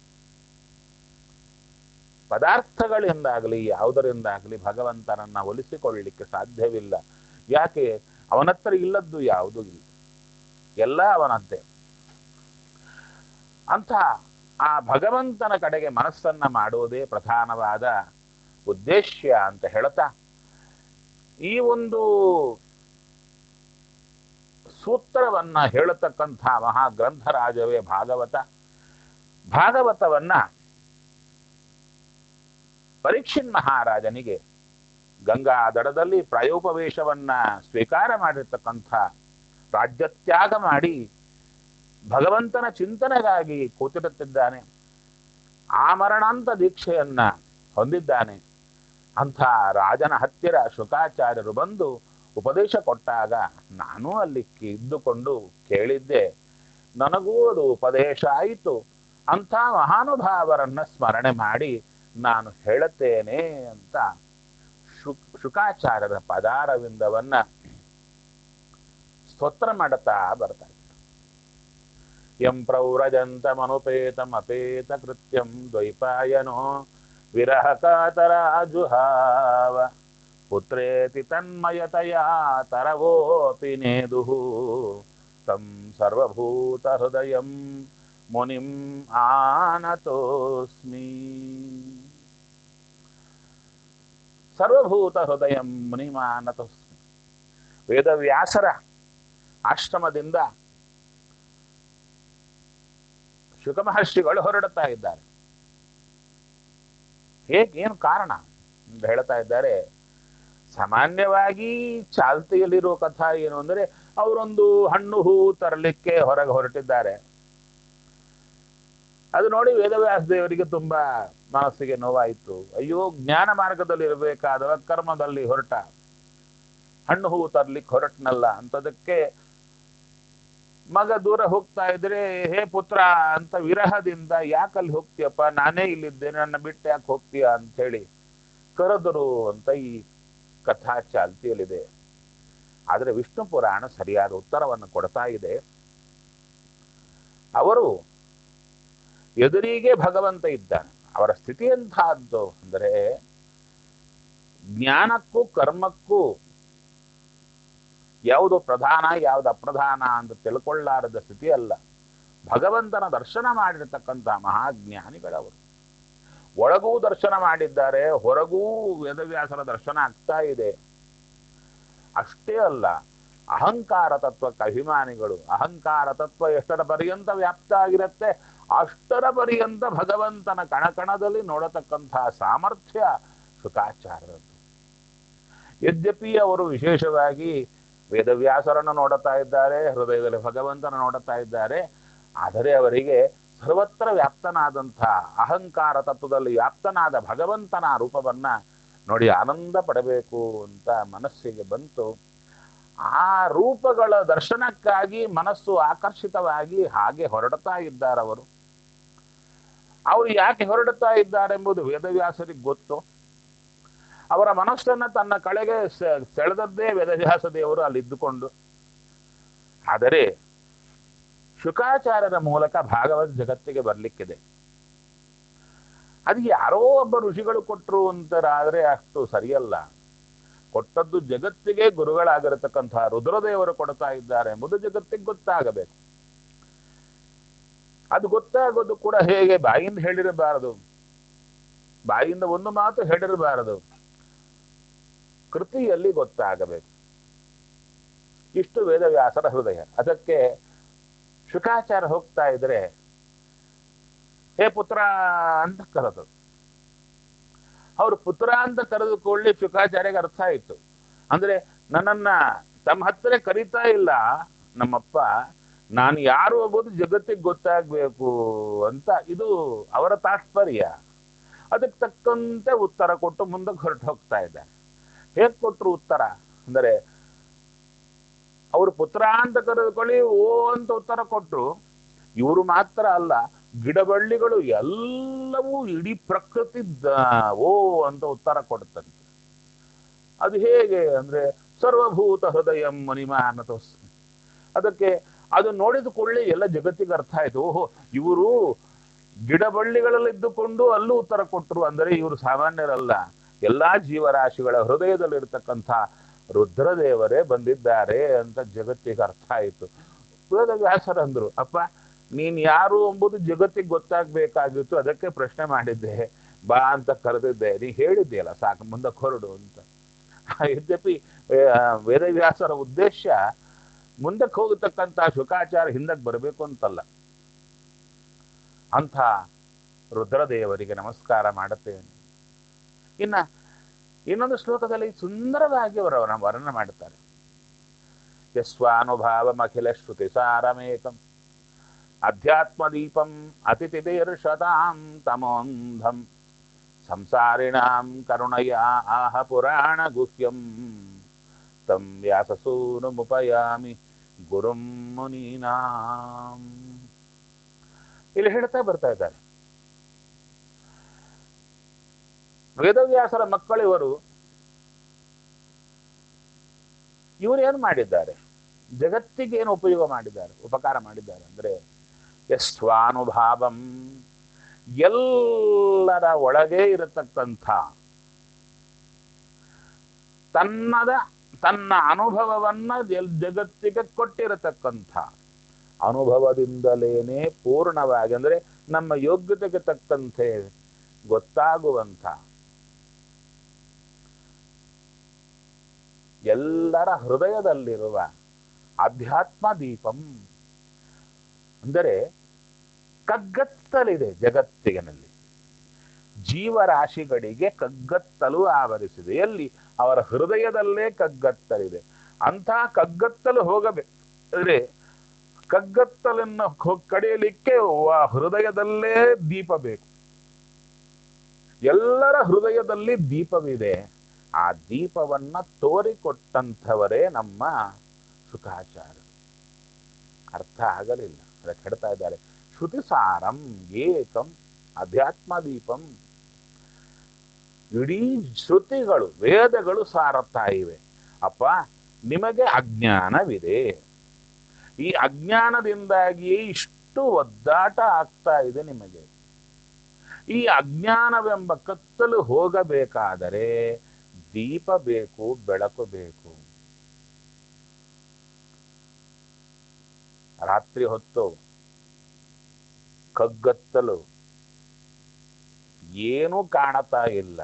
ಪದಾರ್ಥಗಳಿಂದಾಗಲಿ ಯಾವುದರಿಂದಾಗಲಿ ಭಗವಂತನನ್ನ ಒಲಿಸಿಕೊಳ್ಳಲಿಕ್ಕೆ ಸಾಧ್ಯವಿಲ್ಲ ಯಾಕೆ ಅವನತ್ರ ಇಲ್ಲದ್ದು ಯಾವುದೂ ಇಲ್ಲ ಎಲ್ಲ ಅವನದ್ದೇ ಅಂಥ ಆ ಭಗವಂತನ ಕಡೆಗೆ ಮನಸ್ಸನ್ನ ಮಾಡುವುದೇ ಪ್ರಧಾನವಾದ ಉದ್ದೇಶ ಅಂತ ಹೇಳ್ತಾ ಈ ಒಂದು ಸೂತ್ರವನ್ನ ಹೇಳತಕ್ಕಂಥ ಮಹಾಗ್ರಂಥರಾಜವೇ ಭಾಗವತ ಭಾಗವತವನ್ನ ಪರೀಕ್ಷಿನ್ ಮಹಾರಾಜನಿಗೆ ಗಂಗಾ ದಡದಲ್ಲಿ ಪ್ರಾಯೋಪವೇಶವನ್ನ ಸ್ವೀಕಾರ ಮಾಡಿರ್ತಕ್ಕಂಥ ರಾಜ್ಯತ್ಯಾಗ ಮಾಡಿ ಭಗವಂತನ ಚಿಂತನೆಗಾಗಿ ಕೂತಿರುತ್ತಿದ್ದಾನೆ ಆಮರಣಾಂತ ದೀಕ್ಷೆಯನ್ನ ಹೊಂದಿದ್ದಾನೆ ಅಂಥ ರಾಜನ ಹತ್ತಿರ ಶುಕಾಚಾರ್ಯರು ಬಂದು ಉಪದೇಶ ಕೊಟ್ಟಾಗ ನಾನು ಅಲ್ಲಿ ಇದ್ದುಕೊಂಡು ಕೇಳಿದ್ದೆ ನನಗೂ ಅದು ಉಪದೇಶ ಆಯಿತು ಅಂಥ ಮಹಾನುಭಾವರನ್ನ ಸ್ಮರಣೆ ಮಾಡಿ ನಾನು ಹೇಳುತ್ತೇನೆ ಅಂತ ಶುಕ್ ಶುಕಾಚಾರ್ಯರ ಪದಾರವಿಂದವನ್ನ ಸ್ತೋತ್ರ ಮಾಡುತ್ತಾ ಬರ್ತಾ ಯಂ ಪ್ರೌರಜಂತಮನುಪೇತಮಪೇತ ಕೃತ್ಯಂ ದ್ವೈಪಾಯನೋ ವಿರಹ ಕಾತರಾಜುಹಾವ ಪುತ್ರೇತಿ ತನ್ಮಯತಯ ತರವೋಪಿ ನೇದುಃ ತಂ ಸರ್ವಭೂತ ಹೃದಯಂ ಮುನಿಂ ಆನತೋಸ್ಮಿ ಸರ್ವಭೂತ ಹೃದಯಂ ಮುನಿಮಾನತೋಸ್ಮಿ ವೇದವ್ಯಾಸರ ಆಶ್ರಮದಿಂದ ಶುಕ ಮಹರ್ಷಿಗಳು ಹೊರಡುತ್ತಾ ಇದ್ದಾರೆ ಹೇಗೆ ಏನು ಕಾರಣ ಅಂತ ಹೇಳ್ತಾ ಇದ್ದಾರೆ ಸಾಮಾನ್ಯವಾಗಿ ಚಾಲ್ತಿಯಲ್ಲಿರುವ ಕಥಾ ಏನು ಅಂದರೆ ಅವರೊಂದು ಹಣ್ಣು ಹೂ ತರಲಿಕ್ಕೆ ಹೊರಗೆ ಹೊರಟಿದ್ದಾರೆ ಅದು ನೋಡಿ ವೇದವ್ಯಾಸ ದೇವರಿಗೆ ತುಂಬಾ ಮನಸ್ಸಿಗೆ ನೋವಾಯಿತು ಅಯ್ಯೋ ಜ್ಞಾನ ಮಾರ್ಗದಲ್ಲಿ ಇರಬೇಕಾದವ ಕರ್ಮದಲ್ಲಿ ಹೊರಟ ಹಣ್ಣು ಹೂವು ತರ್ಲಿಕ್ಕೆ ಹೊರಟ್ನಲ್ಲ ಅಂತದಕ್ಕೆ ಮಗ ದೂರ ಹೋಗ್ತಾ ಇದ್ರೆ ಹೇ ಪುತ್ರ ಅಂತ ವಿರಹದಿಂದ ಯಾಕಲ್ಲಿ ಹೋಗ್ತೀಯಪ್ಪ ನಾನೇ ಇಲ್ಲಿದ್ದೇನೆ ನನ್ನ ಬಿಟ್ಟು ಯಾಕೆ ಹೋಗ್ತೀಯ ಅಂತ ಹೇಳಿ ಕರೆದರು ಅಂತ ಈ ಕಥಾ ಚಾಲ್ತಿಯಲ್ಲಿದೆ ಆದರೆ ವಿಷ್ಣು ಪುರಾಣ ಸರಿಯಾದ ಉತ್ತರವನ್ನು ಕೊಡ್ತಾ ಇದೆ ಅವರು ಎದುರಿಗೆ ಭಗವಂತ ಇದ್ದಾನೆ ಅವರ ಸ್ಥಿತಿ ಎಂಥದ್ದು ಅಂದರೆ ಜ್ಞಾನಕ್ಕೂ ಕರ್ಮಕ್ಕೂ ಯಾವುದು ಪ್ರಧಾನ ಯಾವುದು ಅಪ್ರಧಾನ ಅಂತ ತಿಳ್ಕೊಳ್ಳಾರದ ಸ್ಥಿತಿ ಅಲ್ಲ ಭಗವಂತನ ದರ್ಶನ ಮಾಡಿರತಕ್ಕಂಥ ಮಹಾಜ್ಞಾನಿಗಳವರು ಒಳಗೂ ದರ್ಶನ ಮಾಡಿದ್ದಾರೆ ಹೊರಗೂ ವೇದವ್ಯಾಸರ ದರ್ಶನ ಆಗ್ತಾ ಇದೆ ಅಷ್ಟೇ ಅಲ್ಲ ಅಹಂಕಾರ ತತ್ವಕ್ಕೆ ಅಭಿಮಾನಿಗಳು ಅಹಂಕಾರ ತತ್ವ ಎಷ್ಟರ ಪರ್ಯಂತ ವ್ಯಾಪ್ತ ಆಗಿರುತ್ತೆ ಅಷ್ಟರ ಪರ್ಯಂತ ಭಗವಂತನ ಕಣಕಣದಲ್ಲಿ ನೋಡತಕ್ಕಂತಹ ಸಾಮರ್ಥ್ಯ ಶುಕಾಚಾರ್ಯರದ್ದು ಯದ್ಯಪಿ ಅವರು ವಿಶೇಷವಾಗಿ ವೇದವ್ಯಾಸರನ್ನು ನೋಡುತ್ತಾ ಇದ್ದಾರೆ ಹೃದಯದಲ್ಲಿ ಭಗವಂತನ ನೋಡುತ್ತಾ ಇದ್ದಾರೆ ಆದರೆ ಅವರಿಗೆ ಸರ್ವತ್ರ ವ್ಯಾಪ್ತನಾದಂಥ ಅಹಂಕಾರ ತತ್ವದಲ್ಲಿ ವ್ಯಾಪ್ತನಾದ ಭಗವಂತನ ರೂಪವನ್ನ ನೋಡಿ ಆನಂದ ಪಡಬೇಕು ಅಂತ ಮನಸ್ಸಿಗೆ ಬಂತು ಆ ರೂಪಗಳ ದರ್ಶನಕ್ಕಾಗಿ ಮನಸ್ಸು ಆಕರ್ಷಿತವಾಗಿ ಹಾಗೆ ಹೊರಡುತ್ತಾ ಇದ್ದಾರವರು ಅವರು ಯಾಕೆ ಹೊರಡುತ್ತಾ ಇದ್ದಾರೆಂಬುದು ವೇದವ್ಯಾಸರಿಗೆ ಗೊತ್ತು ಅವರ ಮನಸ್ಸನ್ನ ತನ್ನ ಕಳೆಗೆ ಸೆಳೆದದ್ದೇ ವೇದವ್ಯಾಸ ದೇವರು ಅಲ್ಲಿ ಇದ್ದುಕೊಂಡು ಆದರೆ ಶುಕಾಚಾರ್ಯರ ಮೂಲಕ ಭಾಗವತ್ ಜಗತ್ತಿಗೆ ಬರ್ಲಿಕ್ಕಿದೆ ಅದು ಯಾರೋ ಒಬ್ಬ ಋಷಿಗಳು ಕೊಟ್ಟರು ಅಂತಾರಾದ್ರೆ ಅಷ್ಟು ಸರಿಯಲ್ಲ ಕೊಟ್ಟದ್ದು ಜಗತ್ತಿಗೆ ಗುರುಗಳಾಗಿರತಕ್ಕಂತಹ ರುದ್ರದೇವರು ಕೊಡ್ತಾ ಇದ್ದಾರೆ ಎಂಬುದು ಜಗತ್ತಿಗೆ ಗೊತ್ತಾಗಬೇಕು ಅದು ಗೊತ್ತಾಗೋದು ಕೂಡ ಹೇಗೆ ಬಾಯಿಂದ ಹೇಳಿರಬಾರದು ಬಾಯಿಂದ ಒಂದು ಮಾತು ಹೇಳಿರಬಾರದು ಕೃತಿಯಲ್ಲಿ ಗೊತ್ತಾಗಬೇಕು ಇಷ್ಟು ವೇದವ್ಯಾಸರ ಹೃದಯ ಅದಕ್ಕೆ ಶುಕಾಚಾರ ಹೋಗ್ತಾ ಇದ್ರೆ ಹೇ ಪುತ್ರ ಅಂತ ಕರೆದು ಅವ್ರು ಪುತ್ರ ಅಂತ ಕರೆದುಕೊಳ್ಳಿ ಶುಕಾಚಾರ್ಯಗೆ ಅರ್ಥ ಆಯ್ತು ಅಂದ್ರೆ ನನ್ನನ್ನ ತಮ್ಮ ಹತ್ತಿರ ಕರೀತಾ ಇಲ್ಲ ನಮ್ಮಪ್ಪ ನಾನು ಯಾರು ಎಂಬುದು ಜಗತ್ತಿಗೆ ಗೊತ್ತಾಗ್ಬೇಕು ಅಂತ ಇದು ಅವರ ತಾತ್ಪರ್ಯ ಅದಕ್ಕೆ ತಕ್ಕಂತೆ ಉತ್ತರ ಕೊಟ್ಟು ಮುಂದಕ್ಕೆ ಹೊರಟು ಹೋಗ್ತಾ ಇದ್ದಾರೆ ಹೇಗ್ ಕೊಟ್ರು ಉತ್ತರ ಅಂದರೆ ಅವರು ಪುತ್ರ ಅಂತ ಕರೆದುಕೊಳ್ಳಿ ಓ ಅಂತ ಉತ್ತರ ಕೊಟ್ರು ಇವರು ಮಾತ್ರ ಅಲ್ಲ ಗಿಡಬಳ್ಳಿಗಳು ಎಲ್ಲವೂ ಇಡೀ ಪ್ರಕೃತಿ ಓ ಅಂತ ಉತ್ತರ ಕೊಡುತ್ತಂತೆ ಅದು ಹೇಗೆ ಅಂದ್ರೆ ಸರ್ವಭೂತ ಹೃದಯ ಮನಿಮಾನತೋಸ್ಮಿ ಅದಕ್ಕೆ ಅದು ನೋಡಿದ ಕೂಡಲೇ ಎಲ್ಲ ಜಗತ್ತಿಗೆ ಅರ್ಥ ಆಯ್ತು ಓಹೋ ಇವರು ಗಿಡಬಳ್ಳಿಗಳಲ್ಲಿ ಇದ್ದುಕೊಂಡು ಅಲ್ಲೂ ಉತ್ತರ ಕೊಟ್ಟರು ಅಂದರೆ ಇವರು ಸಾಮಾನ್ಯರಲ್ಲ ಎಲ್ಲಾ ಜೀವರಾಶಿಗಳ ಹೃದಯದಲ್ಲಿರ್ತಕ್ಕಂಥ ರುದ್ರದೇವರೇ ಬಂದಿದ್ದಾರೆ ಅಂತ ಜಗತ್ತಿಗೆ ಅರ್ಥ ಆಯಿತು ವೇದವ್ಯಾಸರಂದ್ರು ಅಪ್ಪ ನೀನ್ ಯಾರು ಎಂಬುದು ಜಗತ್ತಿಗೆ ಗೊತ್ತಾಗ್ಬೇಕಾಗಿತ್ತು ಅದಕ್ಕೆ ಪ್ರಶ್ನೆ ಮಾಡಿದ್ದೆ ಬಾ ಅಂತ ಕರೆದಿದ್ದೆ ನೀ ಹೇಳಿದ್ದೆಯಲ್ಲ ಸಾಕು ಮುಂದಕ್ಕೆ ಹೊರಡು ಅಂತ ಯದ್ಯಪಿ ಆ, ವೇದವ್ಯಾಸರ ಉದ್ದೇಶ ಮುಂದಕ್ಕೆ ಹೋಗತಕ್ಕಂತ ಶುಕಾಚಾರ ಹಿಂದಕ್ಕೆ ಬರಬೇಕು ಅಂತಲ್ಲ ಅಂಥ ರುದ್ರದೇವರಿಗೆ ನಮಸ್ಕಾರ ಮಾಡುತ್ತೇನೆ ಇನ್ನ ಇನ್ನೊಂದು ಶ್ಲೋಕದಲ್ಲಿ ಸುಂದರವಾಗಿ ಅವರು ಅವರ ವರ್ಣನೆ ಮಾಡುತ್ತಾರೆ ಯಸ್ವಾನುಭಾವಮಖಿಲ ಶ್ರುತಿ ಸಾರಮೇಕಂ ಅಧ್ಯಾತ್ಮದೀಪಂ ಅತಿಥಿದೇರ್ಷತಾಂ ತಮೋಂಧಂ ಸಂಸಾರಿಣಾಂ ಕರುಣಯ ಆಹ ಪುರಾಣ ಗುಹ್ಯಂ ತಂ ವ್ಯಾಸಸೂನುಮುಪಯಾಮಿ ಗುರುಂ ಮುನೀನಾಂ ಇಲ್ಲಿ ಹೇಳ್ತಾ ಬರ್ತಾ ಇದ್ದಾರೆ ವೇದವ್ಯಾಸರ ಮಕ್ಕಳಿವರು ಇವರು ಏನು ಮಾಡಿದ್ದಾರೆ ಜಗತ್ತಿಗೆ ಏನು ಉಪಯೋಗ ಮಾಡಿದ್ದಾರೆ ಉಪಕಾರ ಮಾಡಿದ್ದಾರೆ ಅಂದ್ರೆ ಯಸ್ವಾನುಭಾವಂ ಎಲ್ಲರ ಒಳಗೆ ಇರತಕ್ಕಂಥ ತನ್ನದ ತನ್ನ ಅನುಭವವನ್ನ ಎಲ್- ಜಗತ್ತಿಗೆ ಕೊಟ್ಟಿರತಕ್ಕಂಥ ಅನುಭವದಿಂದಲೇನೆ ಪೂರ್ಣವಾಗಿ ಅಂದ್ರೆ ನಮ್ಮ ಯೋಗ್ಯತೆಗೆ ತಕ್ಕಂತೆ ಗೊತ್ತಾಗುವಂಥ ಎಲ್ಲರ ಹೃದಯದಲ್ಲಿರುವ ಅಧ್ಯಾತ್ಮ ದೀಪಂ ಅಂದರೆ ಕಗ್ಗತ್ತಲಿದೆ ಜಗತ್ತಿನಲ್ಲಿ ಜೀವರಾಶಿಗಳಿಗೆ ಕಗ್ಗತ್ತಲು ಆವರಿಸಿದೆ ಎಲ್ಲಿ ಅವರ ಹೃದಯದಲ್ಲೇ ಕಗ್ಗತ್ತಲಿದೆ ಅಂಥ ಕಗ್ಗತ್ತಲು ಹೋಗಬೇಕಾದ್ರೆ ಕಗ್ಗತ್ತಲನ್ನು ಹೊ- ಕಡಿಯಲಿಕ್ಕೆ ವ- ಹೃದಯದಲ್ಲೇ ದೀಪ ಬೇಕು ಎಲ್ಲರ ಹೃದಯದಲ್ಲಿ ದೀಪವಿದೆ ಆ ದೀಪವನ್ನ ತೋರಿಕೊಟ್ಟಂಥವರೇ ನಮ್ಮ ಸುಖಾಚಾರ ಅರ್ಥ ಆಗಲಿಲ್ಲ ಅದಕ್ಕೆ ಹೇಳ್ತಾ ಇದ್ದಾರೆ ಶ್ರುತಿ ಸಾರಂ ಏಕಂ ಅಧ್ಯಾತ್ಮ ದೀಪಂ ಇಡೀ ಶ್ರುತಿಗಳು ವೇದಗಳು ಸಾರುತ್ತಾ ಇವೆ ಅಪ್ಪ ನಿಮಗೆ ಅಜ್ಞಾನವಿದೆ ಈ ಅಜ್ಞಾನದಿಂದಾಗಿಯೇ ಇಷ್ಟು ಒದ್ದಾಟ ಆಗ್ತಾ ಇದೆ ನಿಮಗೆ ಈ ಅಜ್ಞಾನವೆಂಬ ಕತ್ತಲು ಹೋಗಬೇಕಾದರೆ ದೀಪ ಬೇಕು ಬೆಳಕು ಬೇಕು ರಾತ್ರಿ ಹೊತ್ತು ಕಗ್ಗತ್ತಲು ಏನೂ ಕಾಣತಾ ಇಲ್ಲ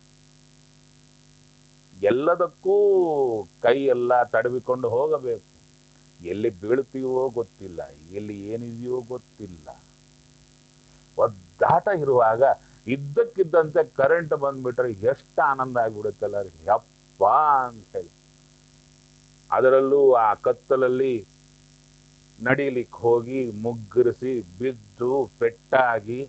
ಎಲ್ಲದಕ್ಕೂ ಕೈ ಎಲ್ಲ ತಡವಿಕೊಂಡು ಹೋಗಬೇಕು ಎಲ್ಲಿ ಬೀಳ್ತೀವೋ ಗೊತ್ತಿಲ್ಲ ಎಲ್ಲಿ ಏನಿದೆಯೋ ಗೊತ್ತಿಲ್ಲ ಒದ್ದಾಟ ಇರುವಾಗ ಇದ್ದಕ್ಕಿದ್ದಂತೆ ಕರೆಂಟ್ ಬಂದ್ಬಿಟ್ರೆ ಎಷ್ಟು ಆನಂದ ಆಗ್ಬಿಡುತ್ತಲ್ಲ ರೀ. ಯಪ್ಪ ಅಂತ ಹೇಳಿ ಅದರಲ್ಲೂ ಆ ಕತ್ತಲಲ್ಲಿ ನಡಿಲಿಕ್ಕೆ ಹೋಗಿ ಮುಗ್ಗರಿಸಿ ಬಿದ್ದು ಪೆಟ್ಟಾಗಿ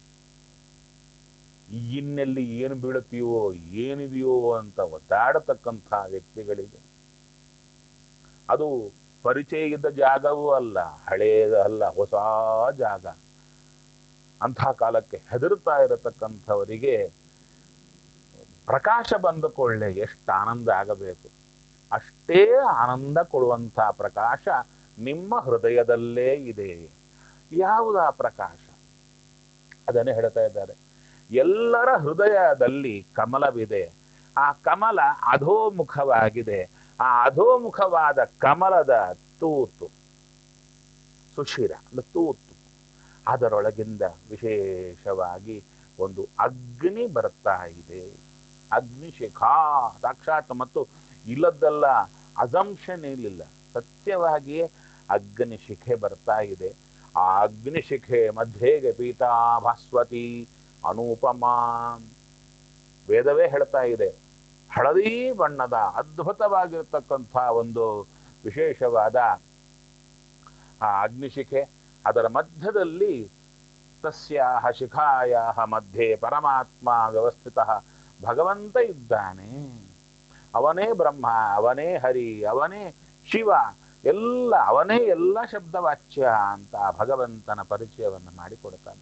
ಇನ್ನೆಲ್ಲಿ ಏನು ಬೀಳುತ್ತೀವೋ ಏನಿದೆಯೋ ಅಂತ ಒದ್ದಾಡತಕ್ಕಂಥ ವ್ಯಕ್ತಿಗಳಿಗೆ ಅದು ಪರಿಚಯ ಇದ್ದ ಜಾಗವೂ ಅಲ್ಲ ಹಳೇದ ಅಲ್ಲ ಹೊಸ ಜಾಗ ಅಂಥ ಕಾಲಕ್ಕೆ ಹೆದರುತ್ತಾ ಇರತಕ್ಕಂಥವರಿಗೆ ಪ್ರಕಾಶ ಬಂದ ಕೊಳ್ಳೆ ಎಷ್ಟು ಆನಂದ ಆಗಬೇಕು ಅಷ್ಟೇ ಆನಂದ ಕೊಡುವಂಥ ಪ್ರಕಾಶ ನಿಮ್ಮ ಹೃದಯದಲ್ಲೇ ಇದೆ ಯಾವುದ ಪ್ರಕಾಶ ಅದನ್ನೇ ಹೇಳ್ತಾ ಇದ್ದಾರೆ ಎಲ್ಲರ ಹೃದಯದಲ್ಲಿ ಕಮಲವಿದೆ ಆ ಕಮಲ ಅಧೋಮುಖವಾಗಿದೆ ಆ ಅಧೋಮುಖವಾದ ಕಮಲದ ತೂತು ಸುಶಿರ ಅಂದ್ರೆ ತೂತು ಅದರೊಳಗಿಂದ ವಿಶೇಷವಾಗಿ ಒಂದು ಅಗ್ನಿ ಬರ್ತಾ ಇದೆ ಅಗ್ನಿಶಿಖಾ ಸಾಕ್ಷಾತ್ ಮತ್ತು ಇಲ್ಲದ್ದಲ್ಲ ಅಸಂಶನ್ ಇರಲಿಲ್ಲ ಸತ್ಯವಾಗಿಯೇ ಅಗ್ನಿಶಿಖೆ ಬರ್ತಾ ಇದೆ ಆ ಅಗ್ನಿಶಿಖೆ ಮಧ್ಯೆಗೆ ಪೀತಾ ಭಾಸ್ವತಿ ಅನೂಪಮಾ ವೇದವೇ ಹೇಳ್ತಾ ಇದೆ ಹಳದಿ ಬಣ್ಣದ ಅದ್ಭುತವಾಗಿರ್ತಕ್ಕಂಥ ಒಂದು ವಿಶೇಷವಾದ ಆ ಅಗ್ನಿಶಿಖೆ ಅದರ ಮಧ್ಯದಲ್ಲಿ ತಸ್ಯಾಹ ಶಿಖಾಯಾಹ ಮಧ್ಯೆ ಪರಮಾತ್ಮ ವ್ಯವಸ್ಥಿತ ಭಗವಂತ ಇದ್ದಾನೆ ಅವನೇ ಬ್ರಹ್ಮ ಅವನೇ ಹರಿ ಅವನೇ ಶಿವ ಎಲ್ಲ ಅವನೇ ಎಲ್ಲ ಶಬ್ದವಾಚ್ಯ ಅಂತ ಆ ಭಗವಂತನ ಪರಿಚಯವನ್ನು ಮಾಡಿಕೊಡ್ತಾನೆ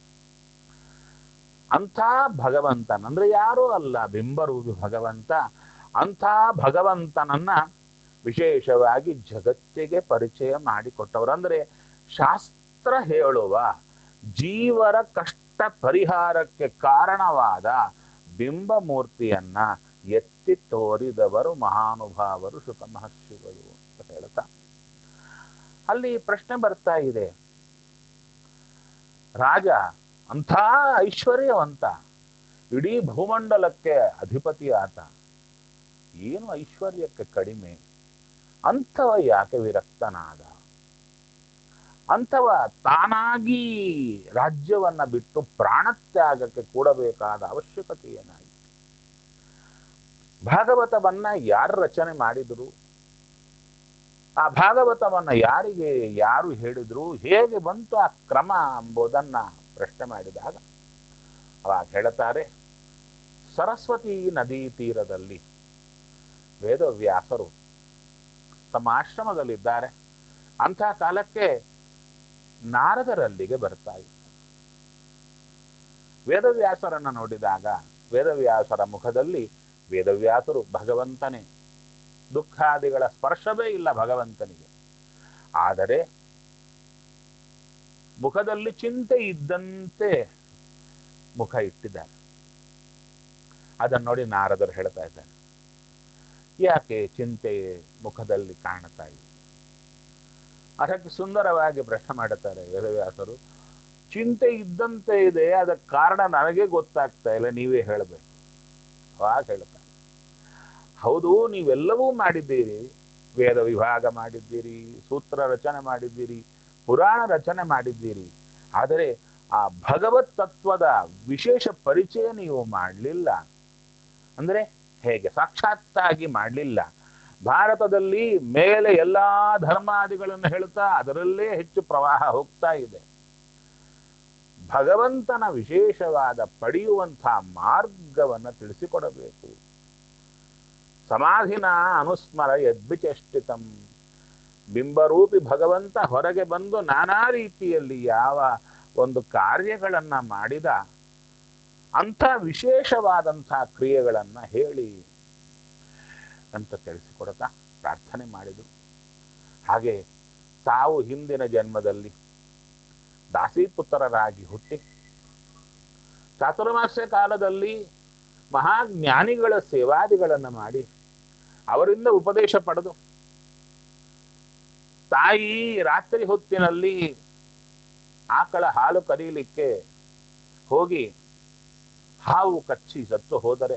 ಅಂಥ ಭಗವಂತನ ಅಂದ್ರೆ ಯಾರೂ ಅಲ್ಲ ಬಿಂಬರೂಪಿ ಭಗವಂತ ಅಂಥ ಭಗವಂತನನ್ನ ವಿಶೇಷವಾಗಿ ಜಗತ್ತಿಗೆ ಪರಿಚಯ ಮಾಡಿಕೊಟ್ಟವರು ಅಂದ್ರೆ ಶಾಸ್ತ್ರ ಹೇಳುವ ಜೀವರ ಕಷ್ಟ ಪರಿಹಾರಕ್ಕೆ ಕಾರಣವಾದ ಬಿಂಬಮೂರ್ತಿಯನ್ನ ಎತ್ತಿ ತೋರಿದವರು ಮಹಾನುಭಾವರು ಸುತ ಮಹರ್ಷಿಗಳು ಅಂತ ಹೇಳ್ತಾ ಅಲ್ಲಿ ಪ್ರಶ್ನೆ ಬರ್ತಾ ಇದೆ ರಾಜ ಅಂಥ ಐಶ್ವರ್ಯವಂತ ಇಡೀ ಭೂಮಂಡಲಕ್ಕೆ ಅಧಿಪತಿ ಆತ ಏನು ಐಶ್ವರ್ಯಕ್ಕೆ ಕಡಿಮೆ ಅಂಥವ ಯಾಕೆ ವಿರಕ್ತನಾದ ಅಂಥವ ತಾನಾಗಿ ರಾಜ್ಯವನ್ನ ಬಿಟ್ಟು ಪ್ರಾಣತ್ಯಾಗಕ್ಕೆ ಕೂಡಬೇಕಾದ ಅವಶ್ಯಕತೆ ಏನಾಯಿತು ಭಾಗವತವನ್ನ ಯಾರು ರಚನೆ ಮಾಡಿದರು ಆ ಭಾಗವತವನ್ನ ಯಾರಿಗೆ ಯಾರು ಹೇಳಿದ್ರು ಹೇಗೆ ಬಂತು ಆ ಕ್ರಮ ಎಂಬುದನ್ನ ಪ್ರಶ್ನೆ ಮಾಡಿದಾಗ ಅವಾಗ ಹೇಳ್ತಾರೆ ಸರಸ್ವತಿ ನದಿ ತೀರದಲ್ಲಿ ವೇದವ್ಯಾಸರು ತಮ್ಮ ಆಶ್ರಮದಲ್ಲಿದ್ದಾರೆ ಅಂಥ ಕಾಲಕ್ಕೆ ನಾರದರಲ್ಲಿಗೆ ಬರ್ತಾ ಇತ್ತು ವೇದವ್ಯಾಸರನ್ನ ನೋಡಿದಾಗ ವೇದವ್ಯಾಸರ ಮುಖದಲ್ಲಿ ವೇದವ್ಯಾಸರು ಭಗವಂತನೇ ದುಃಖಾದಿಗಳ ಸ್ಪರ್ಶವೇ ಇಲ್ಲ ಭಗವಂತನಿಗೆ ಆದರೆ ಮುಖದಲ್ಲಿ ಚಿಂತೆ ಇದ್ದಂತೆ ಮುಖ ಇಟ್ಟಿದ್ದಾರೆ ಅದನ್ನು ನೋಡಿ ನಾರದರು ಹೇಳ್ತಾ ಇದ್ದಾರೆ ಯಾಕೆ ಚಿಂತೆ ಮುಖದಲ್ಲಿ ಕಾಣ್ತಾ ಇದೆ ಅದಕ್ಕೆ ಸುಂದರವಾಗಿ ಪ್ರಶ್ನೆ ಮಾಡುತ್ತಾರೆ ವೇದವ್ಯಾಸರು ಚಿಂತೆ ಇದ್ದಂತೆ ಇದೆ ಅದಕ್ಕೆ ಕಾರಣ ನನಗೆ ಗೊತ್ತಾಗ್ತಾ ಇಲ್ಲ ನೀವೇ ಹೇಳಬೇಕು ಅವಾಗ ಹೇಳ್ತಾರೆ ಹೌದು ನೀವೆಲ್ಲವೂ ಮಾಡಿದ್ದೀರಿ ವೇದ ವಿಭಾಗ ಮಾಡಿದ್ದೀರಿ ಸೂತ್ರ ರಚನೆ ಮಾಡಿದ್ದೀರಿ ಪುರಾಣ ರಚನೆ ಮಾಡಿದ್ದೀರಿ ಆದರೆ ಆ ಭಗವತ್ ತತ್ವದ ವಿಶೇಷ ಪರಿಚಯ ನೀವು ಮಾಡಲಿಲ್ಲ ಅಂದ್ರೆ ಹೇಗೆ ಸಾಕ್ಷಾತ್ತಾಗಿ ಮಾಡಲಿಲ್ಲ ಭಾರತದಲ್ಲಿ ಮೇಲೆ ಎಲ್ಲಾ ಧರ್ಮಾದಿಗಳನ್ನು ಹೇಳ್ತಾ ಅದರಲ್ಲೇ ಹೆಚ್ಚು ಪ್ರವಾಹ ಹೋಗ್ತಾ ಇದೆ ಭಗವಂತನ ವಿಶೇಷವಾದ ಪಡೆಯುವಂತಹ ಮಾರ್ಗವನ್ನು ತಿಳಿಸಿಕೊಡಬೇಕು ಸಮಾಧಿನ ಅನುಸ್ಮರ ಯದ್ವಿಚೇಷ್ಟಿತಂ ಬಿಂಬರೂಪಿ ಭಗವಂತ ಹೊರಗೆ ಬಂದು ನಾನಾ ರೀತಿಯಲ್ಲಿ ಯಾವ ಒಂದು ಕಾರ್ಯಗಳನ್ನ ಮಾಡಿದ ಅಂಥ ವಿಶೇಷವಾದಂಥ ಕ್ರಿಯೆಗಳನ್ನ ಹೇಳಿ ಅಂತ ತಿಳಿಸಿಕೊಡ್ತಾ ಪ್ರಾರ್ಥನೆ ಮಾಡಿದರು ಹಾಗೆ ತಾವು ಹಿಂದಿನ ಜನ್ಮದಲ್ಲಿ ದಾಸೀಪುತ್ರರಾಗಿ ಹುಟ್ಟಿ ಚಾತುರ್ಮಾಸ್ಯ ಕಾಲದಲ್ಲಿ ಮಹಾಜ್ಞಾನಿಗಳ ಸೇವಾದಿಗಳನ್ನು ಮಾಡಿ ಅವರಿಂದ ಉಪದೇಶ ಪಡೆದು ತಾಯಿ ರಾತ್ರಿ ಹೊತ್ತಿನಲ್ಲಿ ಆಕಳ ಹಾಲು ಕರೀಲಿಕ್ಕೆ ಹೋಗಿ ಹಾವು ಕಚ್ಚಿ ಸತ್ತು ಹೋದರೆ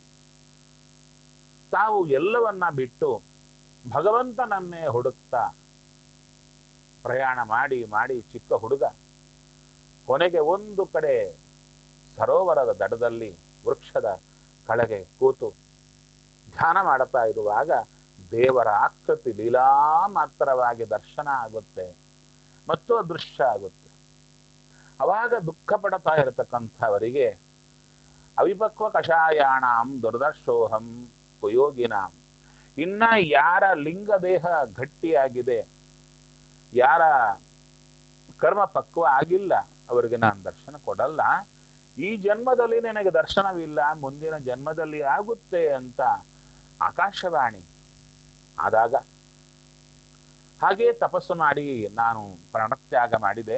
ತಾವು ಎಲ್ಲವನ್ನ ಬಿಟ್ಟು ಭಗವಂತನನ್ನೇ ಹುಡುಕ್ತಾ ಪ್ರಯಾಣ ಮಾಡಿ ಮಾಡಿ ಚಿಕ್ಕ ಹುಡುಗ ಕೊನೆಗೆ ಒಂದು ಕಡೆ ಸರೋವರದ ದಡದಲ್ಲಿ ವೃಕ್ಷದ ಕೆಳಗೆ ಕೂತು ಧ್ಯಾನ ಮಾಡುತ್ತಾ ಇರುವಾಗ ದೇವರ ಆಕೃತಿ ಲೀಲಾ ಮಾತ್ರವಾಗಿ ದರ್ಶನ ಆಗುತ್ತೆ ಮತ್ತು ಅದೃಶ್ಯ ಆಗುತ್ತೆ ಅವಾಗ ದುಃಖ ಪಡ್ತಾ ಇರತಕ್ಕಂಥವರಿಗೆ ಅವಿಪಕ್ವ ಕಷಾಯಾಣಾಂ ದುರ್ದರ್ಶೋಹಂ ಕುಯೋಗಿನಾಂ ಇನ್ನ ಯಾರ ಲಿಂಗ ದೇಹ ಗಟ್ಟಿಯಾಗಿದೆ ಯಾರ ಕರ್ಮ ಪಕ್ವ ಆಗಿಲ್ಲ ಅವರಿಗೆ ನಾನು ದರ್ಶನ ಕೊಡಲ್ಲ ಈ ಜನ್ಮದಲ್ಲಿ ನನಗೆ ದರ್ಶನವಿಲ್ಲ ಮುಂದಿನ ಜನ್ಮದಲ್ಲಿ ಆಗುತ್ತೆ ಅಂತ ಆಕಾಶವಾಣಿ ಆದಾಗ ಹಾಗೆ ತಪಸ್ಸು ಮಾಡಿ ನಾನು ಪ್ರಾಣತ್ಯಾಗ ಮಾಡಿದೆ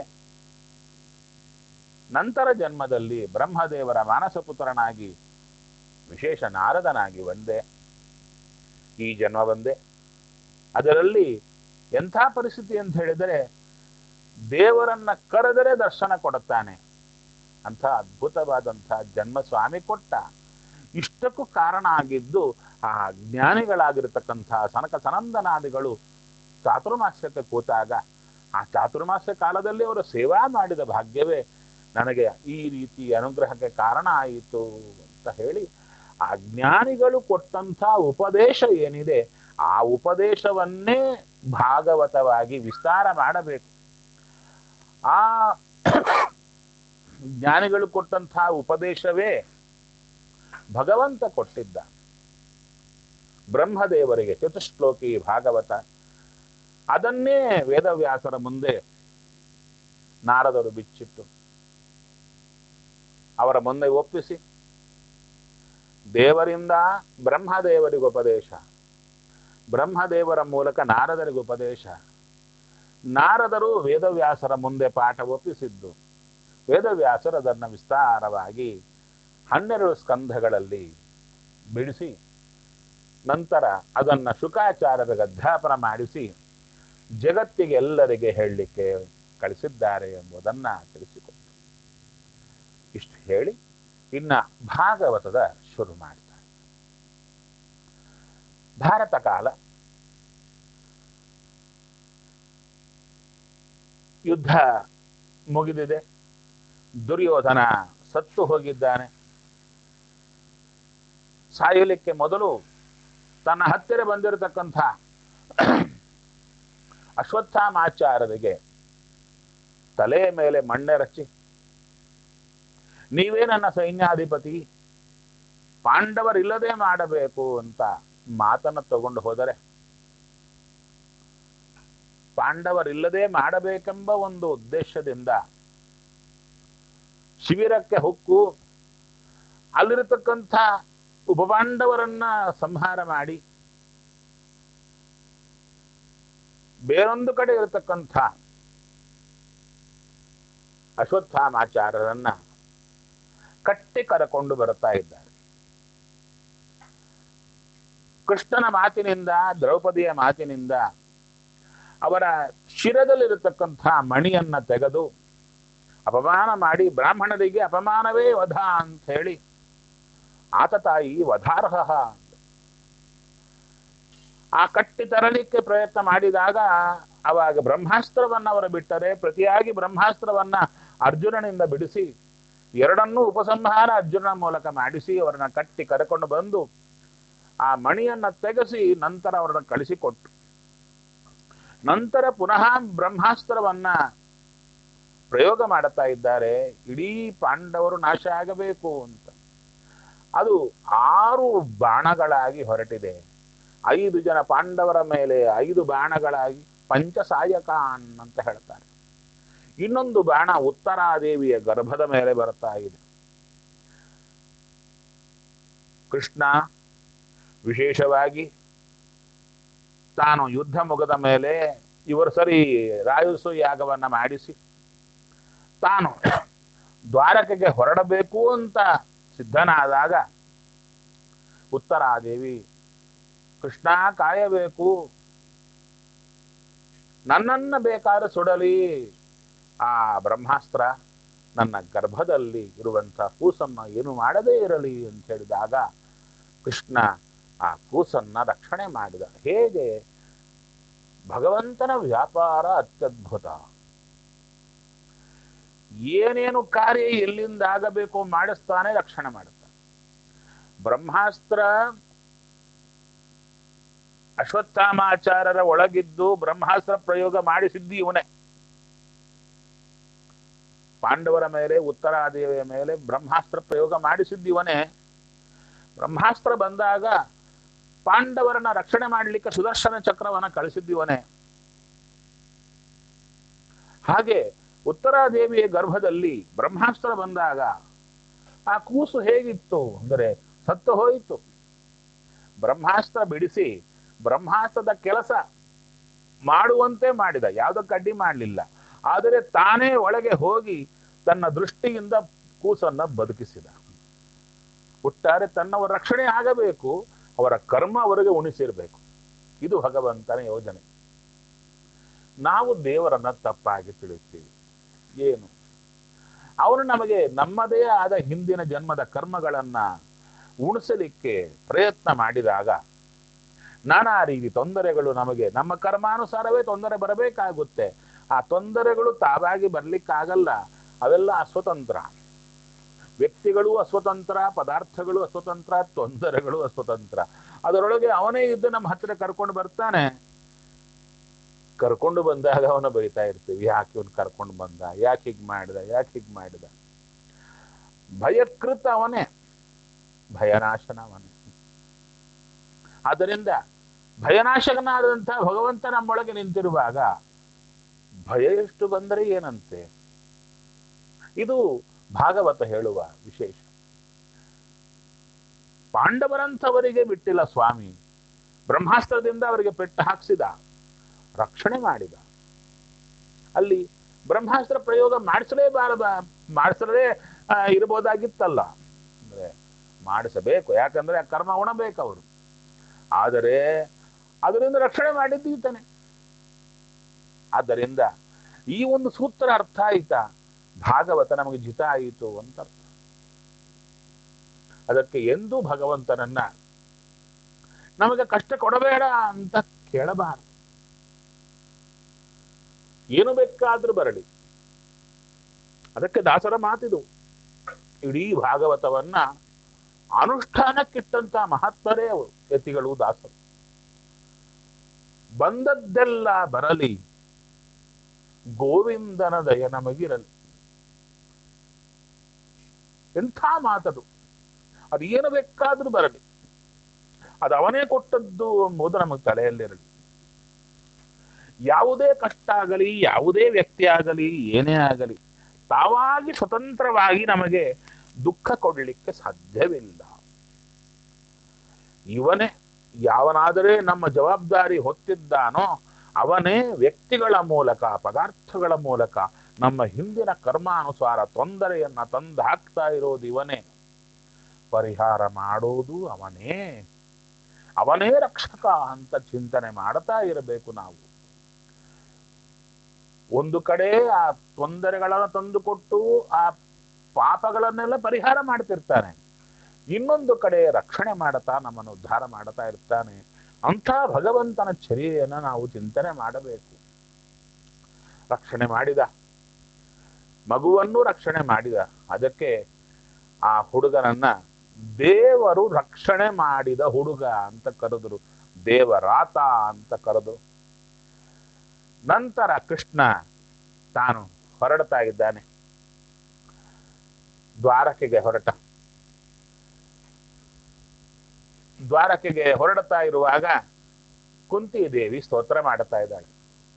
ನಂತರ ಜನ್ಮದಲ್ಲಿ ಬ್ರಹ್ಮದೇವರ ಮಾನಸಪುತ್ರನಾಗಿ ವಿಶೇಷ ನಾರದನಾಗಿ ಬಂದೆ ಈ ಜನ್ಮ ಬಂದೆ ಅದರಲ್ಲಿ ಎಂಥ ಪರಿಸ್ಥಿತಿ ಅಂತ ಹೇಳಿದರೆ ದೇವರನ್ನ ಕರೆದರೆ ದರ್ಶನ ಕೊಡುತ್ತಾನೆ ಅಂಥ ಅದ್ಭುತವಾದಂಥ ಜನ್ಮ ಸ್ವಾಮಿ ಕೊಟ್ಟ ಇಷ್ಟಕ್ಕೂ ಕಾರಣ ಆಗಿದ್ದು ಆ ಜ್ಞಾನಿಗಳಾಗಿರ್ತಕ್ಕಂಥ ಸನಕ ಸನಂದನಾದಿಗಳು ಚಾತುರ್ಮಾಸ್ಯಕ್ಕೆ ಕೂತಾಗ ಆ ಚಾತುರ್ಮಾಸ್ಯ ಕಾಲದಲ್ಲಿ ಅವರು ಸೇವಾ ಮಾಡಿದ ಭಾಗ್ಯವೇ ನನಗೆ ಈ ರೀತಿ ಅನುಗ್ರಹಕ್ಕೆ ಕಾರಣ ಆಯಿತು ಅಂತ ಹೇಳಿ ಆ ಜ್ಞಾನಿಗಳು ಕೊಟ್ಟಂಥ ಉಪದೇಶ ಏನಿದೆ ಆ ಉಪದೇಶವನ್ನೇ ಭಾಗವತವಾಗಿ ವಿಸ್ತಾರ ಮಾಡಬೇಕು ಆ ಜ್ಞಾನಿಗಳು ಕೊಟ್ಟಂತಹ ಉಪದೇಶವೇ ಭಗವಂತ ಕೊಟ್ಟಿದ್ದ ಬ್ರಹ್ಮದೇವರಿಗೆ ಚತುಶ್ಲೋಕಿ ಭಾಗವತ ಅದನ್ನೇ ವೇದವ್ಯಾಸರ ಮುಂದೆ ನಾರದರು ಬಿಚ್ಚಿಟ್ಟು ಅವರ ಮುಂದೆ ಒಪ್ಪಿಸಿ ದೇವರಿಂದ ಬ್ರಹ್ಮದೇವರಿಗೆ ಉಪದೇಶ ಬ್ರಹ್ಮದೇವರ ಮೂಲಕ ನಾರದರಿಗೆ ಉಪದೇಶ ನಾರದರು ವೇದವ್ಯಾಸರ ಮುಂದೆ ಪಾಠ ಒಪ್ಪಿಸಿದ್ದು ವೇದವ್ಯಾಸರು ಅದನ್ನು ವಿಸ್ತಾರವಾಗಿ ಹನ್ನೆರಡು ಸ್ಕಂಧಗಳಲ್ಲಿ ಬಿಡಿಸಿ ನಂತರ ಅದನ್ನು ಶುಕಾಚಾರ್ಯರಿಗೆ ಅಧ್ಯಾಪನ ಮಾಡಿಸಿ ಜಗತ್ತಿಗೆ ಎಲ್ಲರಿಗೆ ಹೇಳಲಿಕ್ಕೆ ಕಳಿಸಿದ್ದಾರೆ ಎಂಬುದನ್ನು ತಿಳಿಸಿಕೊಟ್ಟರು ಇಷ್ಟು ಹೇಳಿ ಇನ್ನ ಭಾಗವತದ ಶುರು ಮಾಡ್ತಾರೆ ಭಾರತ ಕಾಲ ಯುದ್ಧ ಮುಗಿದಿದೆ ದುರ್ಯೋಧನ ಸತ್ತು ಹೋಗಿದ್ದಾನೆ ಸಾಯಲಿಕ್ಕೆ ಮೊದಲು ತನ್ನ ಹತ್ತಿರ ಬಂದಿರತಕ್ಕಂಥ ಅಶ್ವತ್ಥಾಮಾಚಾರ್ಯರಿಗೆ ತಲೆಯ ಮೇಲೆ ಮಣ್ಣೆರಚಿ ನೀವೇ ನನ್ನ ಸೈನ್ಯಾಧಿಪತಿ ಪಾಂಡವರಿಲ್ಲದೆ ಮಾಡಬೇಕು ಅಂತ ಮಾತನ್ನು ತಗೊಂಡು ಹೋದರೆ ಪಾಂಡವರಿಲ್ಲದೆ ಮಾಡಬೇಕೆಂಬ ಒಂದು ಉದ್ದೇಶದಿಂದ ಶಿಬಿರಕ್ಕೆ ಹೊಕ್ಕು ಅಲ್ಲಿರತಕ್ಕಂಥ ಉಪಪಾಂಡವರನ್ನ ಸಂಹಾರ ಮಾಡಿ ಬೇರೊಂದು ಕಡೆ ಇರತಕ್ಕಂಥ ಅಶ್ವತ್ಥಾಮಾಚಾರ್ಯರನ್ನ ಕಟ್ಟಿ ಕರಕೊಂಡು ಬರುತ್ತಾ ಇದ್ದಾರೆ ಕೃಷ್ಣನ ಮಾತಿನಿಂದ ದ್ರೌಪದಿಯ ಮಾತಿನಿಂದ ಅವರ ಶಿರದಲ್ಲಿರತಕ್ಕಂಥ ಮಣಿಯನ್ನ ತೆಗೆದು ಅಪಮಾನ ಮಾಡಿ ಬ್ರಾಹ್ಮಣರಿಗೆ ಅಪಮಾನವೇ ವಧ ಅಂತ ಹೇಳಿ ಆತ ತಾಯಿ ವಧಾರ್ಹ ಆ ಕಟ್ಟಿ ತರಲಿಕ್ಕೆ ಪ್ರಯತ್ನ ಮಾಡಿದಾಗ ಅವಾಗ ಬ್ರಹ್ಮಾಸ್ತ್ರವನ್ನ ಅವರು ಬಿಟ್ಟರೆ ಪ್ರತಿಯಾಗಿ ಬ್ರಹ್ಮಾಸ್ತ್ರವನ್ನ ಅರ್ಜುನನಿಂದ ಬಿಡಿಸಿ ಎರಡನ್ನೂ ಉಪಸಂಹಾರ ಅರ್ಜುನನ ಮೂಲಕ ಮಾಡಿಸಿ ಅವರನ್ನ ಕಟ್ಟಿ ಕರೆಕೊಂಡು ಬಂದು ಆ ಮಣಿಯನ್ನ ತೆಗೆಸಿ ನಂತರ ಅವರನ್ನ ಕಳಿಸಿಕೊಟ್ಟು ನಂತರ ಪುನಃ ಬ್ರಹ್ಮಾಸ್ತ್ರವನ್ನ ಪ್ರಯೋಗ ಮಾಡುತ್ತಾ ಇದ್ದಾರೆ ಇಡೀ ಪಾಂಡವರು ನಾಶ ಆಗಬೇಕು ಅಂತ ಅದು ಆರು ಬಾಣಗಳಾಗಿ ಹೊರಟಿದೆ ಐದು ಜನ ಪಾಂಡವರ ಮೇಲೆ ಐದು ಬಾಣಗಳಾಗಿ ಪಂಚಸಾಯಕಾನ್ ಅಂತ ಹೇಳ್ತಾರೆ ಇನ್ನೊಂದು ಬಾಣ ಉತ್ತರಾದೇವಿಯ ಗರ್ಭದ ಮೇಲೆ ಬರ್ತಾ ಇದೆ ಕೃಷ್ಣ ವಿಶೇಷವಾಗಿ ತಾನು ಯುದ್ಧ ಮುಗದ ಮೇಲೆ ಇವರು ಸರಿ ರಾಯಸು ಯಾಗವನ್ನ ಮಾಡಿಸಿ ತಾನು ದ್ವಾರಕೆಗೆ ಹೊರಡಬೇಕು ಅಂತ ಸಿದ್ಧನಾದಾಗ ಉತ್ತರಾದೇವಿ ಕೃಷ್ಣ ಕಾಯಬೇಕು ನನ್ನನ್ನ ಬೇಕಾದ್ರೆ ಸುಡಲಿ ಆ ಬ್ರಹ್ಮಾಸ್ತ್ರ ನನ್ನ ಗರ್ಭದಲ್ಲಿ ಇರುವಂತ ಕೂಸನ್ನ ಏನು ಮಾಡದೇ ಇರಲಿ ಅಂತ ಹೇಳಿದಾಗ ಕೃಷ್ಣ ಆ ಕೂಸನ್ನ ರಕ್ಷಣೆ ಮಾಡಿದ ಹೇಗೆ ಭಗವಂತನ ವ್ಯಾಪಾರ ಅತ್ಯದ್ಭುತ ಏನೇನು ಕಾರ್ಯ ಎಲ್ಲಿಂದ ಆಗಬೇಕು ಮಾಡಿಸ್ತಾನೆ ರಕ್ಷಣೆ ಮಾಡುತ್ತಾನೆ ಬ್ರಹ್ಮಾಸ್ತ್ರ ಅಶ್ವತ್ಥಾಮಾಚಾರ್ಯರ ಒಳಗಿದ್ದು ಬ್ರಹ್ಮಾಸ್ತ್ರ ಪ್ರಯೋಗ ಮಾಡಿಸಿದ್ದು ಇವನೇ ಪಾಂಡವರ ಮೇಲೆ ಉತ್ತರಾದೇವಿಯ ಮೇಲೆ ಬ್ರಹ್ಮಾಸ್ತ್ರ ಪ್ರಯೋಗ ಮಾಡಿಸಿದ್ದು ಇವನೇ ಬ್ರಹ್ಮಾಸ್ತ್ರ ಬಂದಾಗ ಪಾಂಡವರನ್ನ ರಕ್ಷಣೆ ಮಾಡಲಿಕ್ಕೆ ಸುದರ್ಶನ ಚಕ್ರವನ್ನ ಕಳಿಸಿದ್ದೀವನೇ ಹಾಗೆ ಉತ್ತರಾದೇವಿಯ ಗರ್ಭದಲ್ಲಿ ಬ್ರಹ್ಮಾಸ್ತ್ರ ಬಂದಾಗ ಆ ಕೂಸು ಹೇಗಿತ್ತು ಅಂದರೆ ಸತ್ತು ಹೋಯಿತು ಬ್ರಹ್ಮಾಸ್ತ್ರ ಬಿಡಿಸಿ ಬ್ರಹ್ಮಾಸ್ತ್ರದ ಕೆಲಸ ಮಾಡುವಂತೆ ಮಾಡಿದ ಯಾವುದಕ್ಕೆ ಅಡ್ಡಿ ಮಾಡಲಿಲ್ಲ ಆದರೆ ತಾನೇ ಒಳಗೆ ಹೋಗಿ ತನ್ನ ದೃಷ್ಟಿಯಿಂದ ಕೂಸನ್ನ ಬದುಕಿಸಿದ ಒಟ್ಟಾರೆ ತನ್ನವರ ರಕ್ಷಣೆ ಆಗಬೇಕು ಅವರ ಕರ್ಮ ಅವರಿಗೆ ಉಣಿಸಿರ್ಬೇಕು ಇದು ಭಗವಂತನ ಯೋಜನೆ ನಾವು ದೇವರನ್ನ ತಪ್ಪಾಗಿ ತಿಳಿಸ್ತೀವಿ ಏನು ಅವನು ನಮಗೆ ನಮ್ಮದೇ ಆದ ಹಿಂದಿನ ಜನ್ಮದ ಕರ್ಮಗಳನ್ನ ಉಣಿಸಲಿಕ್ಕೆ ಪ್ರಯತ್ನ ಮಾಡಿದಾಗ ನಾನಾ ರೀತಿ ತೊಂದರೆಗಳು ನಮಗೆ ನಮ್ಮ ಕರ್ಮಾನುಸಾರವೇ ತೊಂದರೆ ಬರಬೇಕಾಗುತ್ತೆ ಆ ತೊಂದರೆಗಳು ತಾವಾಗಿ ಬರ್ಲಿಕ್ಕಾಗಲ್ಲ ಅವೆಲ್ಲ ಅಸ್ವತಂತ್ರ ವ್ಯಕ್ತಿಗಳು ಅಸ್ವತಂತ್ರ ಪದಾರ್ಥಗಳು ಅಸ್ವತಂತ್ರ ತೊಂದರೆಗಳು ಅಸ್ವತಂತ್ರ ಅದರೊಳಗೆ ಅವನೇ ಇದ್ದು ನಮ್ಮ ಹತ್ತಿರ ಕರ್ಕೊಂಡು ಬರ್ತಾನೆ ಕರ್ಕೊಂಡು ಬಂದಾಗ ಅವನ ಬೈತಾ ಇರ್ತೀವಿ ಯಾಕೆ ಇವನು ಕರ್ಕೊಂಡು ಬಂದ ಯಾಕೆ ಹೀಗ್ ಮಾಡಿದ ಯಾಕೆ ಹೀಗ್ ಮಾಡಿದ ಭಯಕೃತ ಅವನೇ ಭಯನಾಶನ ಅವನೇ ಆದ್ದರಿಂದ ಭಯನಾಶಕನಾದಂಥ ಭಗವಂತ ನಮ್ಮೊಳಗೆ ನಿಂತಿರುವಾಗ ಭಯ ಎಷ್ಟು ಬಂದರೆ ಏನಂತೆ ಇದು ಭಾಗವತ ಹೇಳುವ ವಿಶೇಷ ಪಾಂಡವರಂಥವರಿಗೆ ಬಿಟ್ಟಿಲ್ಲ ಸ್ವಾಮಿ ಬ್ರಹ್ಮಾಸ್ತ್ರದಿಂದ ಅವರಿಗೆ ಪೆಟ್ಟು ಹಾಕ್ಸಿದ ರಕ್ಷಣೆ ಮಾಡಿದ ಅಲ್ಲಿ ಬ್ರಹ್ಮಾಸ್ತ್ರ ಪ್ರಯೋಗ ಮಾಡಿಸಲೇಬಾರದ ಮಾಡಿಸಲೇ ಆ, ಇರ್ಬೋದಾಗಿತ್ತಲ್ಲ ಅಂದ್ರೆ ಮಾಡಿಸಬೇಕು ಯಾಕಂದ್ರೆ ಆ ಕರ್ಮ ಉಣಬೇಕು ಅವರು ಆದರೆ ಅದರಿಂದ ರಕ್ಷಣೆ ಮಾಡಿದ್ದು ಈತನೇ ಆದ್ದರಿಂದ ಈ ಒಂದು ಸೂತ್ರ ಅರ್ಥ ಆಯ್ತಾ ಭಾಗವತ ನಮಗೆ ಜಿತ ಆಯಿತು ಅಂತ ಅರ್ಥ ಅದಕ್ಕೆ ಎಂದೂ ಭಗವಂತನನ್ನ ನಮಗೆ ಕಷ್ಟ ಕೊಡಬೇಡ ಅಂತ ಕೇಳಬಾರದು ಏನು ಬೇಕಾದ್ರೂ ಬರಲಿ ಅದಕ್ಕೆ ದಾಸರ ಮಾತಿದು ಇಡೀ ಭಾಗವತವನ್ನ ಅನುಷ್ಠಾನಕ್ಕಿಟ್ಟಂತ ಮಹತ್ವರೇ ಅವರು ಯತಿಗಳು ದಾಸರು ಬಂದದ್ದೆಲ್ಲ ಬರಲಿ ಗೋವಿಂದನ ದಯ ನಮಗಿರಲಿ ಎಂಥ ಮಾತದು ಅದು ಏನು ಬೇಕಾದ್ರೂ ಬರಲಿ ಅದು ಅವನೇ ಕೊಟ್ಟದ್ದು ಎಂಬುದು ನಮಗೆ ತಲೆಯಲ್ಲಿರಲಿ ಯಾವುದೇ ಕಷ್ಟ ಆಗಲಿ ಯಾವುದೇ ವ್ಯಕ್ತಿ ಆಗಲಿ ಏನೇ ಆಗಲಿ ತಾವಾಗಿ ಸ್ವತಂತ್ರವಾಗಿ ನಮಗೆ ದುಃಖ ಕೊಡಲಿಕ್ಕೆ ಸಾಧ್ಯವಿಲ್ಲ ಇವನೇ ಯಾವನಾದರೆ ನಮ್ಮ ಜವಾಬ್ದಾರಿ ಹೊತ್ತಿದ್ದಾನೋ ಅವನೇ ವ್ಯಕ್ತಿಗಳ ಮೂಲಕ ಪದಾರ್ಥಗಳ ಮೂಲಕ ನಮ್ಮ ಹಿಂದಿನ ಕರ್ಮಾನುಸಾರ ತೊಂದರೆಯನ್ನ ತಂದು ಹಾಕ್ತಾ ಇರೋದು ಇವನೇ ಪರಿಹಾರ ಮಾಡೋದು ಅವನೇ ಅವನೇ ರಕ್ಷಕ ಅಂತ ಚಿಂತನೆ ಮಾಡ್ತಾ ಇರಬೇಕು ನಾವು ಒಂದು ಕಡೆ ಆ ತೊಂದರೆಗಳನ್ನು ತಂದುಕೊಟ್ಟು ಆ ಪಾಪಗಳನ್ನೆಲ್ಲ ಪರಿಹಾರ ಮಾಡ್ತಿರ್ತಾನೆ ಇನ್ನೊಂದು ಕಡೆ ರಕ್ಷಣೆ ಮಾಡುತ್ತಾ ನಮ್ಮನ್ನು ಉದ್ಧಾರ ಮಾಡುತ್ತಾ ಇರ್ತಾನೆ ಅಂಥ ಭಗವಂತನ ಚರ್ಯೆಯನ್ನು ನಾವು ಚಿಂತನೆ ಮಾಡಬೇಕು ರಕ್ಷಣೆ ಮಾಡಿದ ಮಗುವನ್ನು ರಕ್ಷಣೆ ಮಾಡಿದ ಅದಕ್ಕೆ ಆ ಹುಡುಗನನ್ನ ದೇವರು ರಕ್ಷಣೆ ಮಾಡಿದ ಹುಡುಗ ಅಂತ ಕರೆದರು ದೇವರಾತ ಅಂತ ಕರೆದು ನಂತರ ಕೃಷ್ಣ ತಾನು ಹೊರಡ್ತಾ ಇದ್ದಾನೆ ದ್ವಾರಕೆಗೆ ಹೊರಟ ದ್ವಾರಕೆಗೆ ಹೊರಡ್ತಾ ಇರುವಾಗ ಕುಂತಿ ದೇವಿ ಸ್ತೋತ್ರ ಮಾಡುತ್ತಾ ಇದ್ದಾಳೆ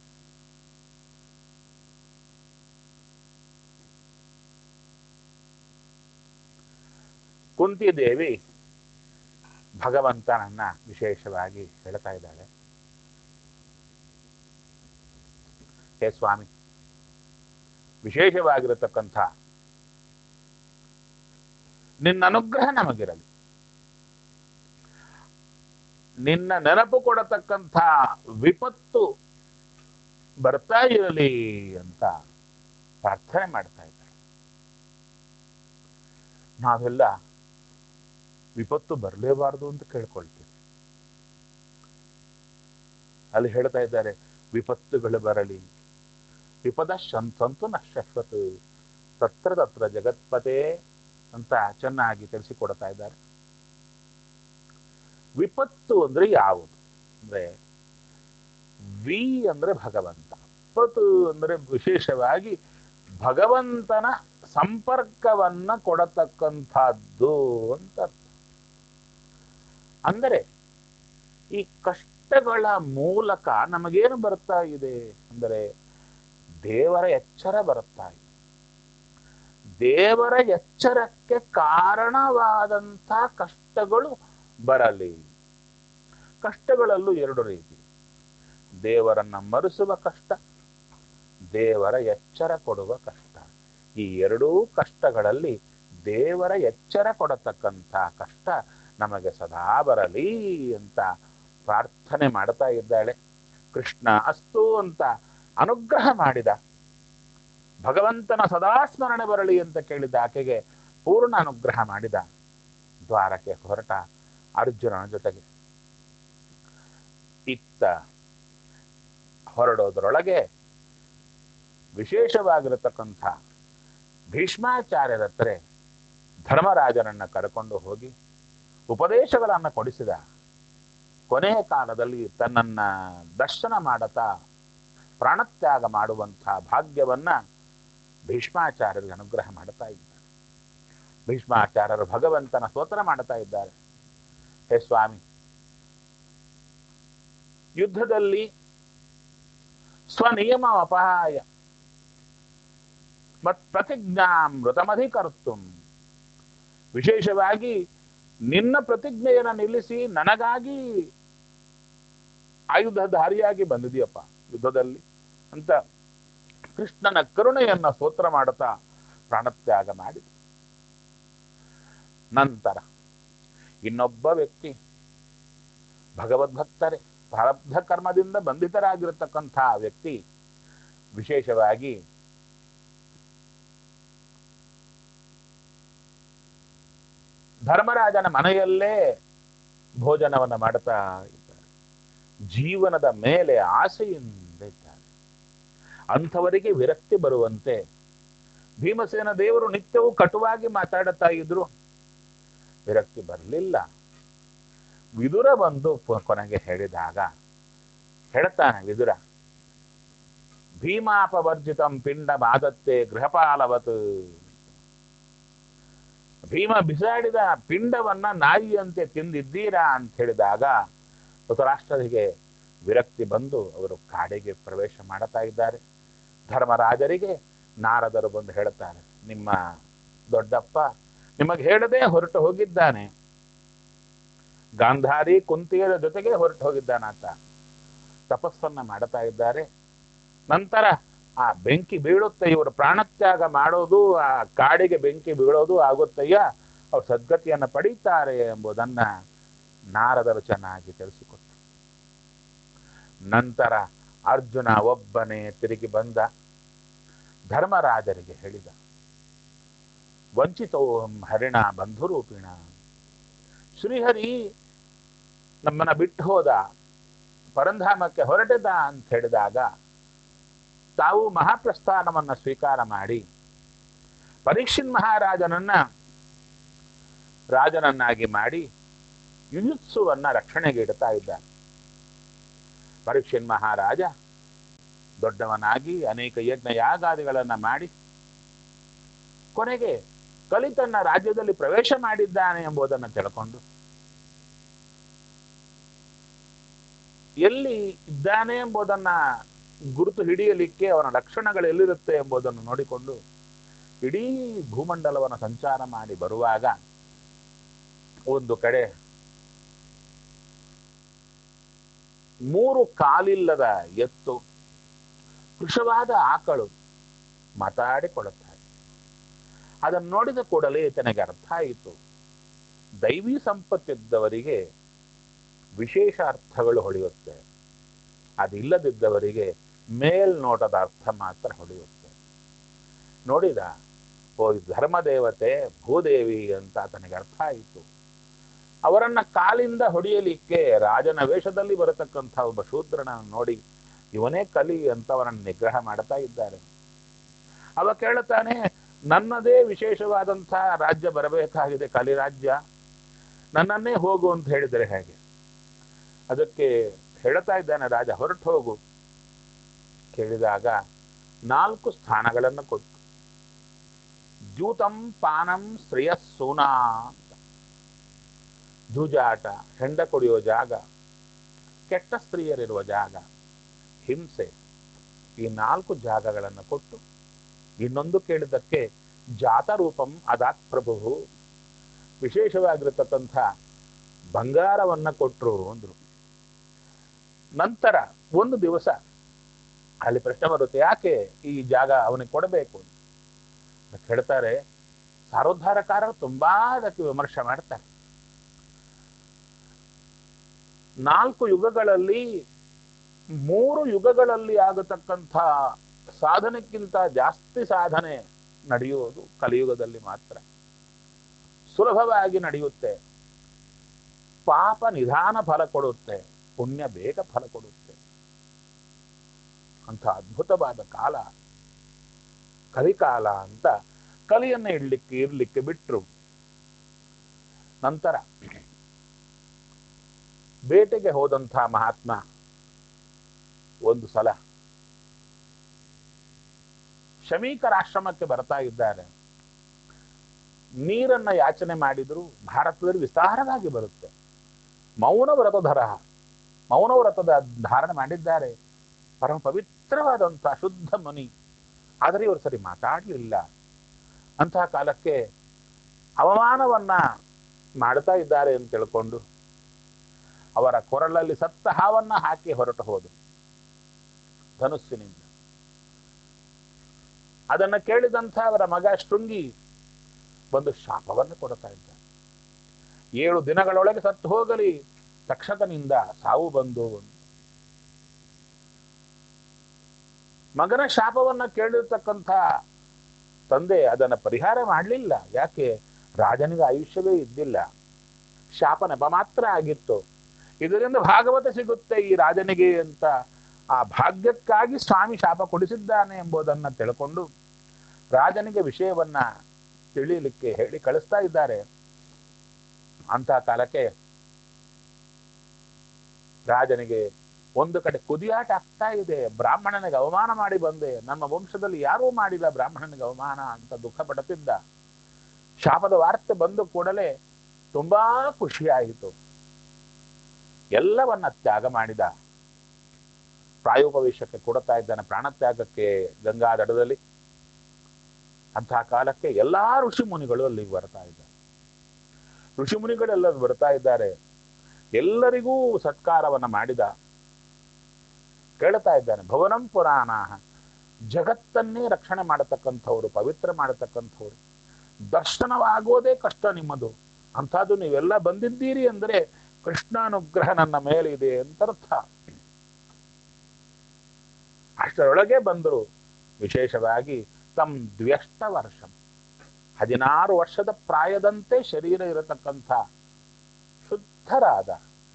ಕುಂತಿ ದೇವಿ ಭಗವಂತನನ್ನ ವಿಶೇಷವಾಗಿ ಹೇಳ್ತಾ ಇದ್ದಾಳೆ ಹೇ ಸ್ವಾಮಿ ವಿಶೇಷವಾಗಿರತಕ್ಕಂಥ ನಿನ್ನ ಅನುಗ್ರಹ ನಮಗಿರಲಿ ನಿನ್ನ ನೆನಪು ಕೊಡತಕ್ಕಂಥ ವಿಪತ್ತು ಬರ್ತಾ ಇರಲಿ ಅಂತ ಪ್ರಾರ್ಥನೆ ಮಾಡ್ತಾ ಇದ್ದಾರೆ ನಾವೆಲ್ಲ ವಿಪತ್ತು ಬರಲೇಬಾರದು ಅಂತ ಕೇಳ್ಕೊಳ್ತೀವಿ ಅಲ್ಲಿ ಹೇಳ್ತಾ ಇದ್ದಾರೆ ವಿಪತ್ತುಗಳು ಬರಲಿ ವಿಪದ ಸಂತು ನಶ್ವತ್ ತತ್ರ ತತ್ರ ಜಗತ್ಪತೆ ಅಂತ ಚೆನ್ನಾಗಿ ತಿಳಿಸಿಕೊಡ್ತಾ ಇದ್ದಾರೆ ವಿಪತ್ತು ಅಂದ್ರೆ ಯಾವುದು ಅಂದ್ರೆ ವಿ ಅಂದ್ರೆ ಭಗವಂತ ವಿಪತ್ತು ಅಂದ್ರೆ ವಿಶೇಷವಾಗಿ ಭಗವಂತನ ಸಂಪರ್ಕವನ್ನ ಕೊಡತಕ್ಕಂಥದ್ದು ಅಂತ ಅರ್ಥ. ಅಂದರೆ ಈ ಕಷ್ಟಗಳ ಮೂಲಕ ನಮಗೇನು ಬರ್ತಾ ಇದೆ ಅಂದರೆ ದೇವರ ಎಚ್ಚರ ಬರ್ತಾ ಇದೆ ದೇವರ ಎಚ್ಚರಕ್ಕೆ ಕಾರಣವಾದಂಥ ಕಷ್ಟಗಳು ಬರಲಿ ಕಷ್ಟಗಳಲ್ಲೂ ಎರಡು ರೀತಿ ದೇವರನ್ನ ಮರೆಸುವ ಕಷ್ಟ ದೇವರ ಎಚ್ಚರ ಕೊಡುವ ಕಷ್ಟ ಈ ಎರಡೂ ಕಷ್ಟಗಳಲ್ಲಿ ದೇವರ ಎಚ್ಚರ ಕೊಡತಕ್ಕಂಥ ಕಷ್ಟ ನಮಗೆ ಸದಾ ಬರಲಿ ಅಂತ ಪ್ರಾರ್ಥನೆ ಮಾಡ್ತಾ ಇದ್ದಾಳೆ ಕೃಷ್ಣ ಅಸ್ತು ಅಂತ ಅನುಗ್ರಹ ಮಾಡಿದ ಭಗವಂತನ ಸದಾ ಸ್ಮರಣೆ ಬರಲಿ ಅಂತ ಕೇಳಿದ ಆಕೆಗೆ ಪೂರ್ಣ ಅನುಗ್ರಹ ಮಾಡಿದ ದ್ವಾರಕ್ಕೆ ಹೊರಟ ಅರ್ಜುನನ ಜೊತೆಗೆ ಇತ್ತ ಹೊರಡೋದ್ರೊಳಗೆ ವಿಶೇಷವಾಗಿರತಕ್ಕಂಥ ಭೀಷ್ಮಾಚಾರ್ಯರ ಹತ್ರ ಧರ್ಮರಾಜನನ್ನ ಕರ್ಕೊಂಡು ಹೋಗಿ ಉಪದೇಶಗಳನ್ನು ಕೊಡಿಸಿದ ಕೊನೆಯ ಕಾಲದಲ್ಲಿ ತನ್ನನ್ನ ದರ್ಶನ ಮಾಡತಾ ಪ್ರಾಣತ್ಯಾಗ ಮಾಡುವಂಥ ಭಾಗ್ಯವನ್ನ ಭೀಷ್ಮಾಚಾರ್ಯರಿಗೆ ಅನುಗ್ರಹ ಮಾಡುತ್ತಾ ಇದ್ದಾರೆ ಭೀಷ್ಮಾಚಾರ್ಯರು ಭಗವಂತನ ಸ್ತೋತ್ರ ಮಾಡುತ್ತಾ ಇದ್ದಾರೆ ಹೇ ಸ್ವಾಮಿ ಯುದ್ಧದಲ್ಲಿ ಸ್ವನಿಯಮ ಅಪಹಾಯ ಮತ್ ಪ್ರತಿಜ್ಞಾಮೃತಮಧಿಕರ್ತು ವಿಶೇಷವಾಗಿ ನಿನ್ನ ಪ್ರತಿಜ್ಞೆಯನ್ನು ನಿಲ್ಲಿಸಿ ನನಗಾಗಿ ಆಯುಧಧಾರಿಯಾಗಿ ಬಂದಿದೆಯಪ್ಪ ಯುದ್ಧದಲ್ಲಿ ಅಂತ ಕೃಷ್ಣನ ಕರುಣೆಯನ್ನ ಸ್ತೋತ್ರ ಮಾಡುತ್ತಾ ಪ್ರಾಣತ್ಯಾಗ ಮಾಡಿದ ನಂತರ ಇನ್ನೊಬ್ಬ ವ್ಯಕ್ತಿ ಭಗವದ್ಭಕ್ತರೇ ಪ್ರಾರಬ್ಧ ಕರ್ಮದಿಂದ ಬಂಧಿತರಾಗಿರತಕ್ಕಂಥ ವ್ಯಕ್ತಿ ವಿಶೇಷವಾಗಿ ಧರ್ಮರಾಜನ ಮನೆಯಲ್ಲೇ ಭೋಜನವನ್ನ ಮಾಡ್ತಾ ಇದ್ದಾರೆ ಜೀವನದ ಮೇಲೆ ಆಸೆಯಿಂದ ಇದ್ದಾರೆ ಅಂಥವರಿಗೆ ವಿರಕ್ತಿ ಬರುವಂತೆ ಭೀಮಸೇನ ದೇವರು ನಿತ್ಯವೂ ಕಟುವಾಗಿ ಮಾತಾಡುತ್ತಾ ಇದ್ರು ವಿರಕ್ತಿ ಬರಲಿಲ್ಲ ವಿದುರ ಬಂದು ಪ- ಕೊನೆಗೆ ಹೇಳಿದಾಗ ಹೇಳ್ತಾನೆ ವಿದುರ ಭೀಮಾಪವರ್ಜಿತಂ ಪಿಂಡ ಬಾದತ್ತೆ ಗೃಹಪಾಲವತ್ ಭೀಮ ಬಿಸಾಡಿದ ಪಿಂಡವನ್ನ ನಾಯಿಯಂತೆ ತಿಂದಿದ್ದೀರಾ ಅಂತ ಹೇಳಿದಾಗ ಧೃತರಾಷ್ಟ್ರರಿಗೆ ವಿರಕ್ತಿ ಬಂದು ಅವರು ಕಾಡಿಗೆ ಪ್ರವೇಶ ಮಾಡುತ್ತಾ ಇದ್ದಾರೆ ಧರ್ಮರಾಜರಿಗೆ ನಾರದರು ಬಂದು ಹೇಳುತ್ತಾರೆ ನಿಮ್ಮ ದೊಡ್ಡಪ್ಪ ನಿಮಗೆ ಹೇಳದೆ ಹೊರಟು ಹೋಗಿದ್ದಾನೆ ಗಾಂಧಾರಿ ಕುಂತಿಯರ ಜೊತೆಗೆ ಹೊರಟು ಹೋಗಿದ್ದಾನಾತ ತಪಸ್ಸನ್ನ ಮಾಡುತ್ತಾ ಇದ್ದಾರೆ ನಂತರ ಆ ಬೆಂಕಿ ಬೀಳುತ್ತೆ ಇವರು ಪ್ರಾಣತ್ಯಾಗ ಮಾಡೋದು ಆ ಕಾಡಿಗೆ ಬೆಂಕಿ ಬೀಳೋದು ಆಗುತ್ತಯ್ಯ ಅವ್ರು ಸದ್ಗತಿಯನ್ನ ಪಡೀತಾರೆ ಎಂಬುದನ್ನ ನಾರದರು ಚೆನ್ನಾಗಿ ತಿಳಿಸಿಕೊಟ್ರು ನಂತರ ಅರ್ಜುನ ಒಬ್ಬನೇ ತಿರುಗಿ ಬಂದ ಧರ್ಮರಾಜರಿಗೆ ಹೇಳಿದ ವಂಚಿತೋಹಂ ಹರಿಣ ಬಂಧುರೂಪಿಣ ಶ್ರೀಹರಿ ನಮ್ಮನ್ನ ಬಿಟ್ಟು ಹೋದ ಪರಂಧಾಮಕ್ಕೆ ಹೊರಟಿದ ಅಂತ ಹೇಳಿದಾಗ ತಾವು ಮಹಾಪ್ರಸ್ಥಾನವನ್ನ ಸ್ವೀಕಾರ ಮಾಡಿ ಪರೀಕ್ಷಿನ್ ಮಹಾರಾಜನನ್ನ ರಾಜನನ್ನಾಗಿ ಮಾಡಿ ಯುಯುತ್ಸುವನ್ನ ರಕ್ಷಣೆಗೆ ಇಡ್ತಾ ಇದ್ದಾನೆ ಪರೀಕ್ಷಿನ್ ಮಹಾರಾಜ ದೊಡ್ಡವನಾಗಿ ಅನೇಕ ಯಜ್ಞ ಯಾಗಾದಿಗಳನ್ನ ಮಾಡಿ ಕೊನೆಗೆ ಕಲಿ ತನ್ನ ರಾಜ್ಯದಲ್ಲಿ ಪ್ರವೇಶ ಮಾಡಿದ್ದಾನೆ ಎಂಬುದನ್ನು ತಿಳ್ಕೊಂಡು ಎಲ್ಲಿ ಇದ್ದಾನೆ ಎಂಬುದನ್ನ ಗುರುತು ಹಿಡಿಯಲಿಕ್ಕೆ ಅವನ ಲಕ್ಷಣಗಳು ಎಲ್ಲಿರುತ್ತೆ ಎಂಬುದನ್ನು ನೋಡಿಕೊಂಡು ಇಡೀ ಭೂಮಂಡಲವನ್ನು ಸಂಚಾರ ಮಾಡಿ ಬರುವಾಗ ಒಂದು ಕಡೆ ಮೂರು ಕಾಲಿಲ್ಲದ ಎತ್ತು ಕೃಶವಾದ ಆಕಳು ಮಾತಾಡಿಕೊಳ್ಳುತ್ತಾರೆ ಅದನ್ನು ನೋಡಿದ ಕೂಡಲೇ ತನಗೆ ಅರ್ಥ ಆಯಿತು ದೈವಿ ಸಂಪತ್ತಿದ್ದವರಿಗೆ ವಿಶೇಷ ಅರ್ಥಗಳು ಹೊಳೆಯುತ್ತೆ ಅದಿಲ್ಲದಿದ್ದವರಿಗೆ ಮೇಲ್ನೋಟದ ಅರ್ಥ ಮಾತ್ರ ಹೊಳೆಯುತ್ತೆ ನೋಡಿದ ಓ ಇದು ಧರ್ಮದೇವತೆ ಭೂದೇವಿ ಅಂತ ಆತನಿಗೆ ಅರ್ಥ ಆಯಿತು ಅವರನ್ನ ಕಾಲಿಂದ ಹೊಡೆಯಲಿಕ್ಕೆ ರಾಜನ ವೇಷದಲ್ಲಿ ಬರತಕ್ಕಂಥ ಒಬ್ಬ ಶೂದ್ರನ ನೋಡಿ ಇವನೇ ಕಲಿ ಅಂತ ಅವರನ್ನು ನಿಗ್ರಹ ಮಾಡ್ತಾ ಇದ್ದಾರೆ ಅವ ಕೇಳುತ್ತಾನೆ ನನ್ನದೇ ವಿಶೇಷವಾದಂಥ ರಾಜ್ಯ ಬರಬೇಕಾಗಿದೆ ಕಲಿ ರಾಜ್ಯ ನನ್ನನ್ನೇ ಹೋಗು ಅಂತ ಹೇಳಿದರೆ ಹೇಗೆ ಅದಕ್ಕೆ ಹೇಳ್ತಾ ಇದ್ದಾನೆ ರಾಜ ಹೊರಟು ಹೋಗು ಕೇಳಿದಾಗ ನಾಲ್ಕು ಸ್ಥಾನಗಳನ್ನು ಕೊಟ್ಟು ದ್ಯೂತಂ ಪಾನಂ ಶ್ರೇಯಸ್ಸೂನಾ ಅಂತ ಜೂಜಾಟ ಹೆಂಡ ಕುಡಿಯೋ ಜಾಗ ಕೆಟ್ಟ ಸ್ತ್ರೀಯರಿರುವ ಜಾಗ ಹಿಂಸೆ ಈ ನಾಲ್ಕು ಜಾಗಗಳನ್ನು ಕೊಟ್ಟು ಇನ್ನೊಂದು ಕೇಳಿದ್ದಕ್ಕೆ ಜಾತರೂಪಂ ಅದಾತ್ ಪ್ರಭು ವಿಶೇಷವಾಗಿರತಕ್ಕಂಥ ಬಂಗಾರವನ್ನ ಕೊಟ್ರು ಅಂದ್ರು ನಂತರ ಒಂದು ದಿವಸ ಅಲ್ಲಿ ಪ್ರಶ್ನೆ ಬರುತ್ತೆ ಯಾಕೆ ಈ ಜಾಗ ಅವನಿಗೆ ಕೊಡಬೇಕು ಅಂತ ಹೇಳ್ತಾರೆ ಸಾರೋದ್ಧಾರಕಾರರು ತುಂಬಾ ಅದಕ್ಕೆ ವಿಮರ್ಶೆ ಮಾಡ್ತಾರೆ ನಾಲ್ಕು ಯುಗಗಳಲ್ಲಿ ಮೂರು ಯುಗಗಳಲ್ಲಿ ಆಗತಕ್ಕಂಥ ಸಾಧನೆಕ್ಕಿಂತ ಜಾಸ್ತಿ ಸಾಧನೆ ನಡೆಯುವುದು ಕಲಿಯುಗದಲ್ಲಿ ಮಾತ್ರ ಸುಲಭವಾಗಿ ನಡೆಯುತ್ತೆ ಪಾಪ ನಿಧಾನ ಫಲ ಕೊಡುತ್ತೆ ಪುಣ್ಯ ಬೇಗ ಫಲ ಕೊಡುತ್ತೆ ಅಂತ ಅದ್ಭುತವಾದ ಕಾಲ ಕಲಿಕಾಲ ಅಂತ ಕಲಿಯನ್ನ ಇಡ್ಲಿಕ್ಕೆ ಇರ್ಲಿಕ್ಕೆ ಬಿಟ್ರು ನಂತರ ಬೇಟೆಗೆ ಹೋದಂಥ ಮಹಾತ್ಮ ಒಂದು ಸಲ ಶಮೀಕರ ಆಶ್ರಮಕ್ಕೆ ಬರ್ತಾ ಇದ್ದಾರೆ ನೀರನ್ನ ಯಾಚನೆ ಮಾಡಿದ್ರು ಭಾರತದಲ್ಲಿ ವಿಸ್ತಾರವಾಗಿ ಬರುತ್ತೆ ಮೌನ ವ್ರತಧರ ಮೌನ ವ್ರತದ ಧಾರಣೆ ಮಾಡಿದ್ದಾರೆ ಪರಮ ಪವಿತ್ರವಾದಂಥ ಶುದ್ಧ ಮುನಿ ಆದರೆ ಇವರು ಸರಿ ಮಾತಾಡಲಿಲ್ಲ ಅಂತಹ ಕಾಲಕ್ಕೆ ಅವಮಾನವನ್ನ ಮಾಡ್ತಾ ಇದ್ದಾರೆ ಅಂತ ತಿಳ್ಕೊಂಡು ಅವರ ಕೊರಳಲ್ಲಿ ಸತ್ತ ಹಾವನ್ನ ಹಾಕಿ ಹೊರಟು ಹೋದು ಧನುಸ್ಸಿನಿಂದ ಅದನ್ನ ಕೇಳಿದಂಥ ಅವರ ಮಗ ಶೃಂಗಿ ಒಂದು ಶಾಪವನ್ನು ಕೊಡ್ತಾ ಇದ್ದ ಏಳು ದಿನಗಳೊಳಗೆ ಸತ್ತು ಹೋಗಲಿ ತಕ್ಷಕನಿಂದ ಸಾವು ಬಂದು ಮಗನ ಶಾಪವನ್ನ ಕೇಳಿರ್ತಕ್ಕಂಥ ತಂದೆ ಅದನ್ನ ಪರಿಹಾರ ಮಾಡಲಿಲ್ಲ ಯಾಕೆ ರಾಜನಿಗೆ ಆಯುಷ್ಯವೇ ಇದ್ದಿಲ್ಲ ಶಾಪ ನೆಪ ಮಾತ್ರ ಆಗಿತ್ತು ಇದರಿಂದ ಭಾಗವತ ಸಿಗುತ್ತೆ ಈ ರಾಜನಿಗೆ ಅಂತ ಆ ಭಾಗ್ಯಕ್ಕಾಗಿ ಸ್ವಾಮಿ ಶಾಪ ಕೊಡಿಸಿದ್ದಾನೆ ಎಂಬುದನ್ನ ತಿಳ್ಕೊಂಡು ರಾಜನಿಗೆ ವಿಷಯವನ್ನ ತಿಳಿಯಲಿಕ್ಕೆ ಹೇಳಿ ಕಳಿಸ್ತಾ ಇದ್ದಾರೆ ಅಂತ ಕಾಲಕ್ಕೆ ರಾಜನಿಗೆ ಒಂದು ಕಡೆ ಕುದಿಯಾಟ ಆಗ್ತಾ ಇದೆ ಬ್ರಾಹ್ಮಣನಿಗೆ ಅವಮಾನ ಮಾಡಿ ಬಂದೆ ನಮ್ಮ ವಂಶದಲ್ಲಿ ಯಾರೂ ಮಾಡಿಲ್ಲ ಬ್ರಾಹ್ಮಣನಿಗೆ ಅವಮಾನ ಅಂತ ದುಃಖ ಪಡುತ್ತಿದ್ದ ಶಾಪದ ವಾರ್ತೆ ಬಂದು ಕೂಡಲೇ ತುಂಬಾ ಖುಷಿಯಾಯಿತು ಎಲ್ಲವನ್ನ ತ್ಯಾಗ ಮಾಡಿದ ಪ್ರಾಯೋಪವೇಶಕ್ಕೆ ಕೊಡ್ತಾ ಇದ್ದಾನೆ ಪ್ರಾಣತ್ಯಾಗಕ್ಕೆ ಗಂಗಾ ದಡದಲ್ಲಿ ಅಂತಹ ಕಾಲಕ್ಕೆ ಎಲ್ಲಾ ಋಷಿ ಮುನಿಗಳು ಅಲ್ಲಿಗೆ ಬರ್ತಾ ಇದ್ದಾರೆ ಋಷಿ ಮುನಿಗಳೆಲ್ಲ ಬರ್ತಾ ಇದ್ದಾರೆ ಎಲ್ಲರಿಗೂ ಸತ್ಕಾರವನ್ನ ಮಾಡಿದ ಕೇಳ್ತಾ ಇದ್ದಾನೆ ಭವನಂ ಪುರಾಣ ಜಗತ್ತನ್ನೇ ರಕ್ಷಣೆ ಮಾಡತಕ್ಕಂಥವ್ರು ಪವಿತ್ರ ಮಾಡತಕ್ಕಂಥವ್ರು ದರ್ಶನವಾಗೋದೇ ಕಷ್ಟ ನಿಮ್ಮದು ಅಂಥದ್ದು ನೀವೆಲ್ಲ ಬಂದಿದ್ದೀರಿ ಅಂದರೆ ಕೃಷ್ಣಾನುಗ್ರಹ ನನ್ನ ಮೇಲೆ ಇದೆ ಅಂತ ಅರ್ಥ ಅಷ್ಟರೊಳಗೆ ಬಂದರು ವಿಶೇಷವಾಗಿ ತಮ್ ದ್ವ್ಯಷ್ಟ ವರ್ಷ ಹದಿನಾರು ವರ್ಷದ ಪ್ರಾಯದಂತೆ ಶರೀರ ಇರತಕ್ಕಂಥ ಶುದ್ಧರಾದ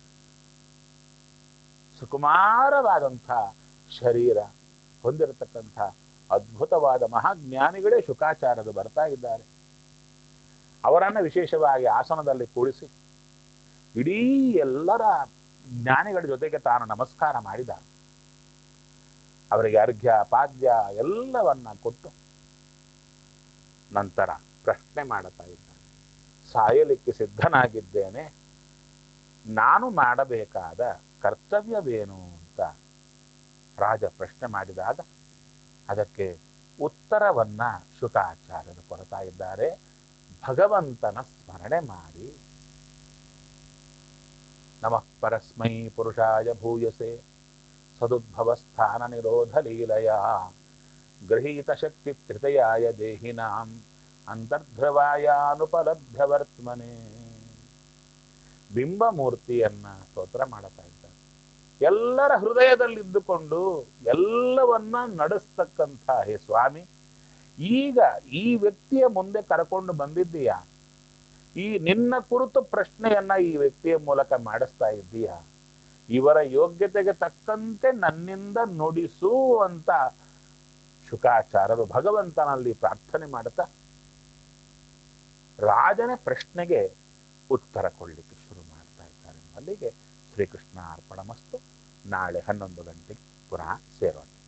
ಸುಕುಮಾರವಾದಂಥ ಶರೀರ ಹೊಂದಿರತಕ್ಕಂಥ ಅದ್ಭುತವಾದ ಮಹಾಜ್ಞಾನಿಗಳೇ ಶುಕಾಚಾರ್ಯರು ಬರ್ತಾ ಇದ್ದಾರೆ ಅವರನ್ನ ವಿಶೇಷವಾಗಿ ಆಸನದಲ್ಲಿ ಕೂಡಿಸಿ ಇಡೀ ಎಲ್ಲರ ಜ್ಞಾನಿಗಳ ಜೊತೆಗೆ ತಾನು ನಮಸ್ಕಾರ ಮಾಡಿದ ಅವರಿಗೆ ಅರ್ಘ್ಯ ಪಾದ್ಯ ಎಲ್ಲವನ್ನ ಕೊಟ್ಟು ನಂತರ ಪ್ರಶ್ನೆ ಮಾಡುತ್ತಾ ಇದ್ದಾನೆ ಸಾಯಲಿಕ್ಕೆ ಸಿದ್ಧನಾಗಿದ್ದೇನೆ ನಾನು ಮಾಡಬೇಕಾದ ಕರ್ತವ್ಯವೇನು ಅಂತ ರಾಜ ಪ್ರಶ್ನೆ ಮಾಡಿದಾಗ ಅದಕ್ಕೆ ಉತ್ತರವನ್ನ ಶುಕಾಚಾರ್ಯರು ಕೊಡ್ತಾ ಇದ್ದಾರೆ ಭಗವಂತನ ಸ್ಮರಣೆ ಮಾಡಿ ನಮಃ ಪರಸ್ಮೈ ಪುರುಷಾಯ ಭೂಯಸೆ ಸದುದ್ಭವ ಸ್ಥಾನ ನಿರೋಧ ಲೀಲಯ ಗೃಹೀತ ಶಕ್ತಿ ತ್ರಿತಯಾಯ ದೇಹಿನಾಂ ಅಂತರ್ಧ್ರವಾಯಾನುಪಲಭ್ಯ ವರ್ತಮನೆ ಬಿಂಬಮೂರ್ತಿಯನ್ನ ಸ್ತೋತ್ರ ಮಾಡುತ್ತಾ ಇದ್ದಾರೆ ಎಲ್ಲರ ಹೃದಯದಲ್ಲಿದ್ದುಕೊಂಡು ಎಲ್ಲವನ್ನ ನಡೆಸ್ತಕ್ಕಂಥ ಹೇ ಸ್ವಾಮಿ ಈಗ ಈ ವ್ಯಕ್ತಿಯ ಮುಂದೆ ಕರ್ಕೊಂಡು ಬಂದಿದ್ದೀಯಾ ಈ ನಿನ್ನ ಕುರಿತು ಪ್ರಶ್ನೆಯನ್ನ ಈ ವ್ಯಕ್ತಿಯ ಮೂಲಕ ಮಾಡಿಸ್ತಾ ಇದ್ದೀಯಾ ಇವರ ಯೋಗ್ಯತೆಗೆ ತಕ್ಕಂತೆ ನನ್ನಿಂದ ನುಡಿಸು ಅಂತ ಶುಕಾಚಾರ್ಯರು ಭಗವಂತನಲ್ಲಿ ಪ್ರಾರ್ಥನೆ ಮಾಡುತ್ತಾ ರಾಜನ ಪ್ರಶ್ನೆಗೆ ಉತ್ತರ ಕೊಡ್ಲಿಕ್ಕೆ ಶುರು ಮಾಡ್ತಾ ಇದ್ದಾರೆ ಅಲ್ಲಿಗೆ ಶ್ರೀಕೃಷ್ಣ ಅರ್ಪಣ ಮಸ್ತು ನಾಳೆ ಹನ್ನೊಂದು ಗಂಟೆಗೆ ಪುನಃ ಸೇರೋಣ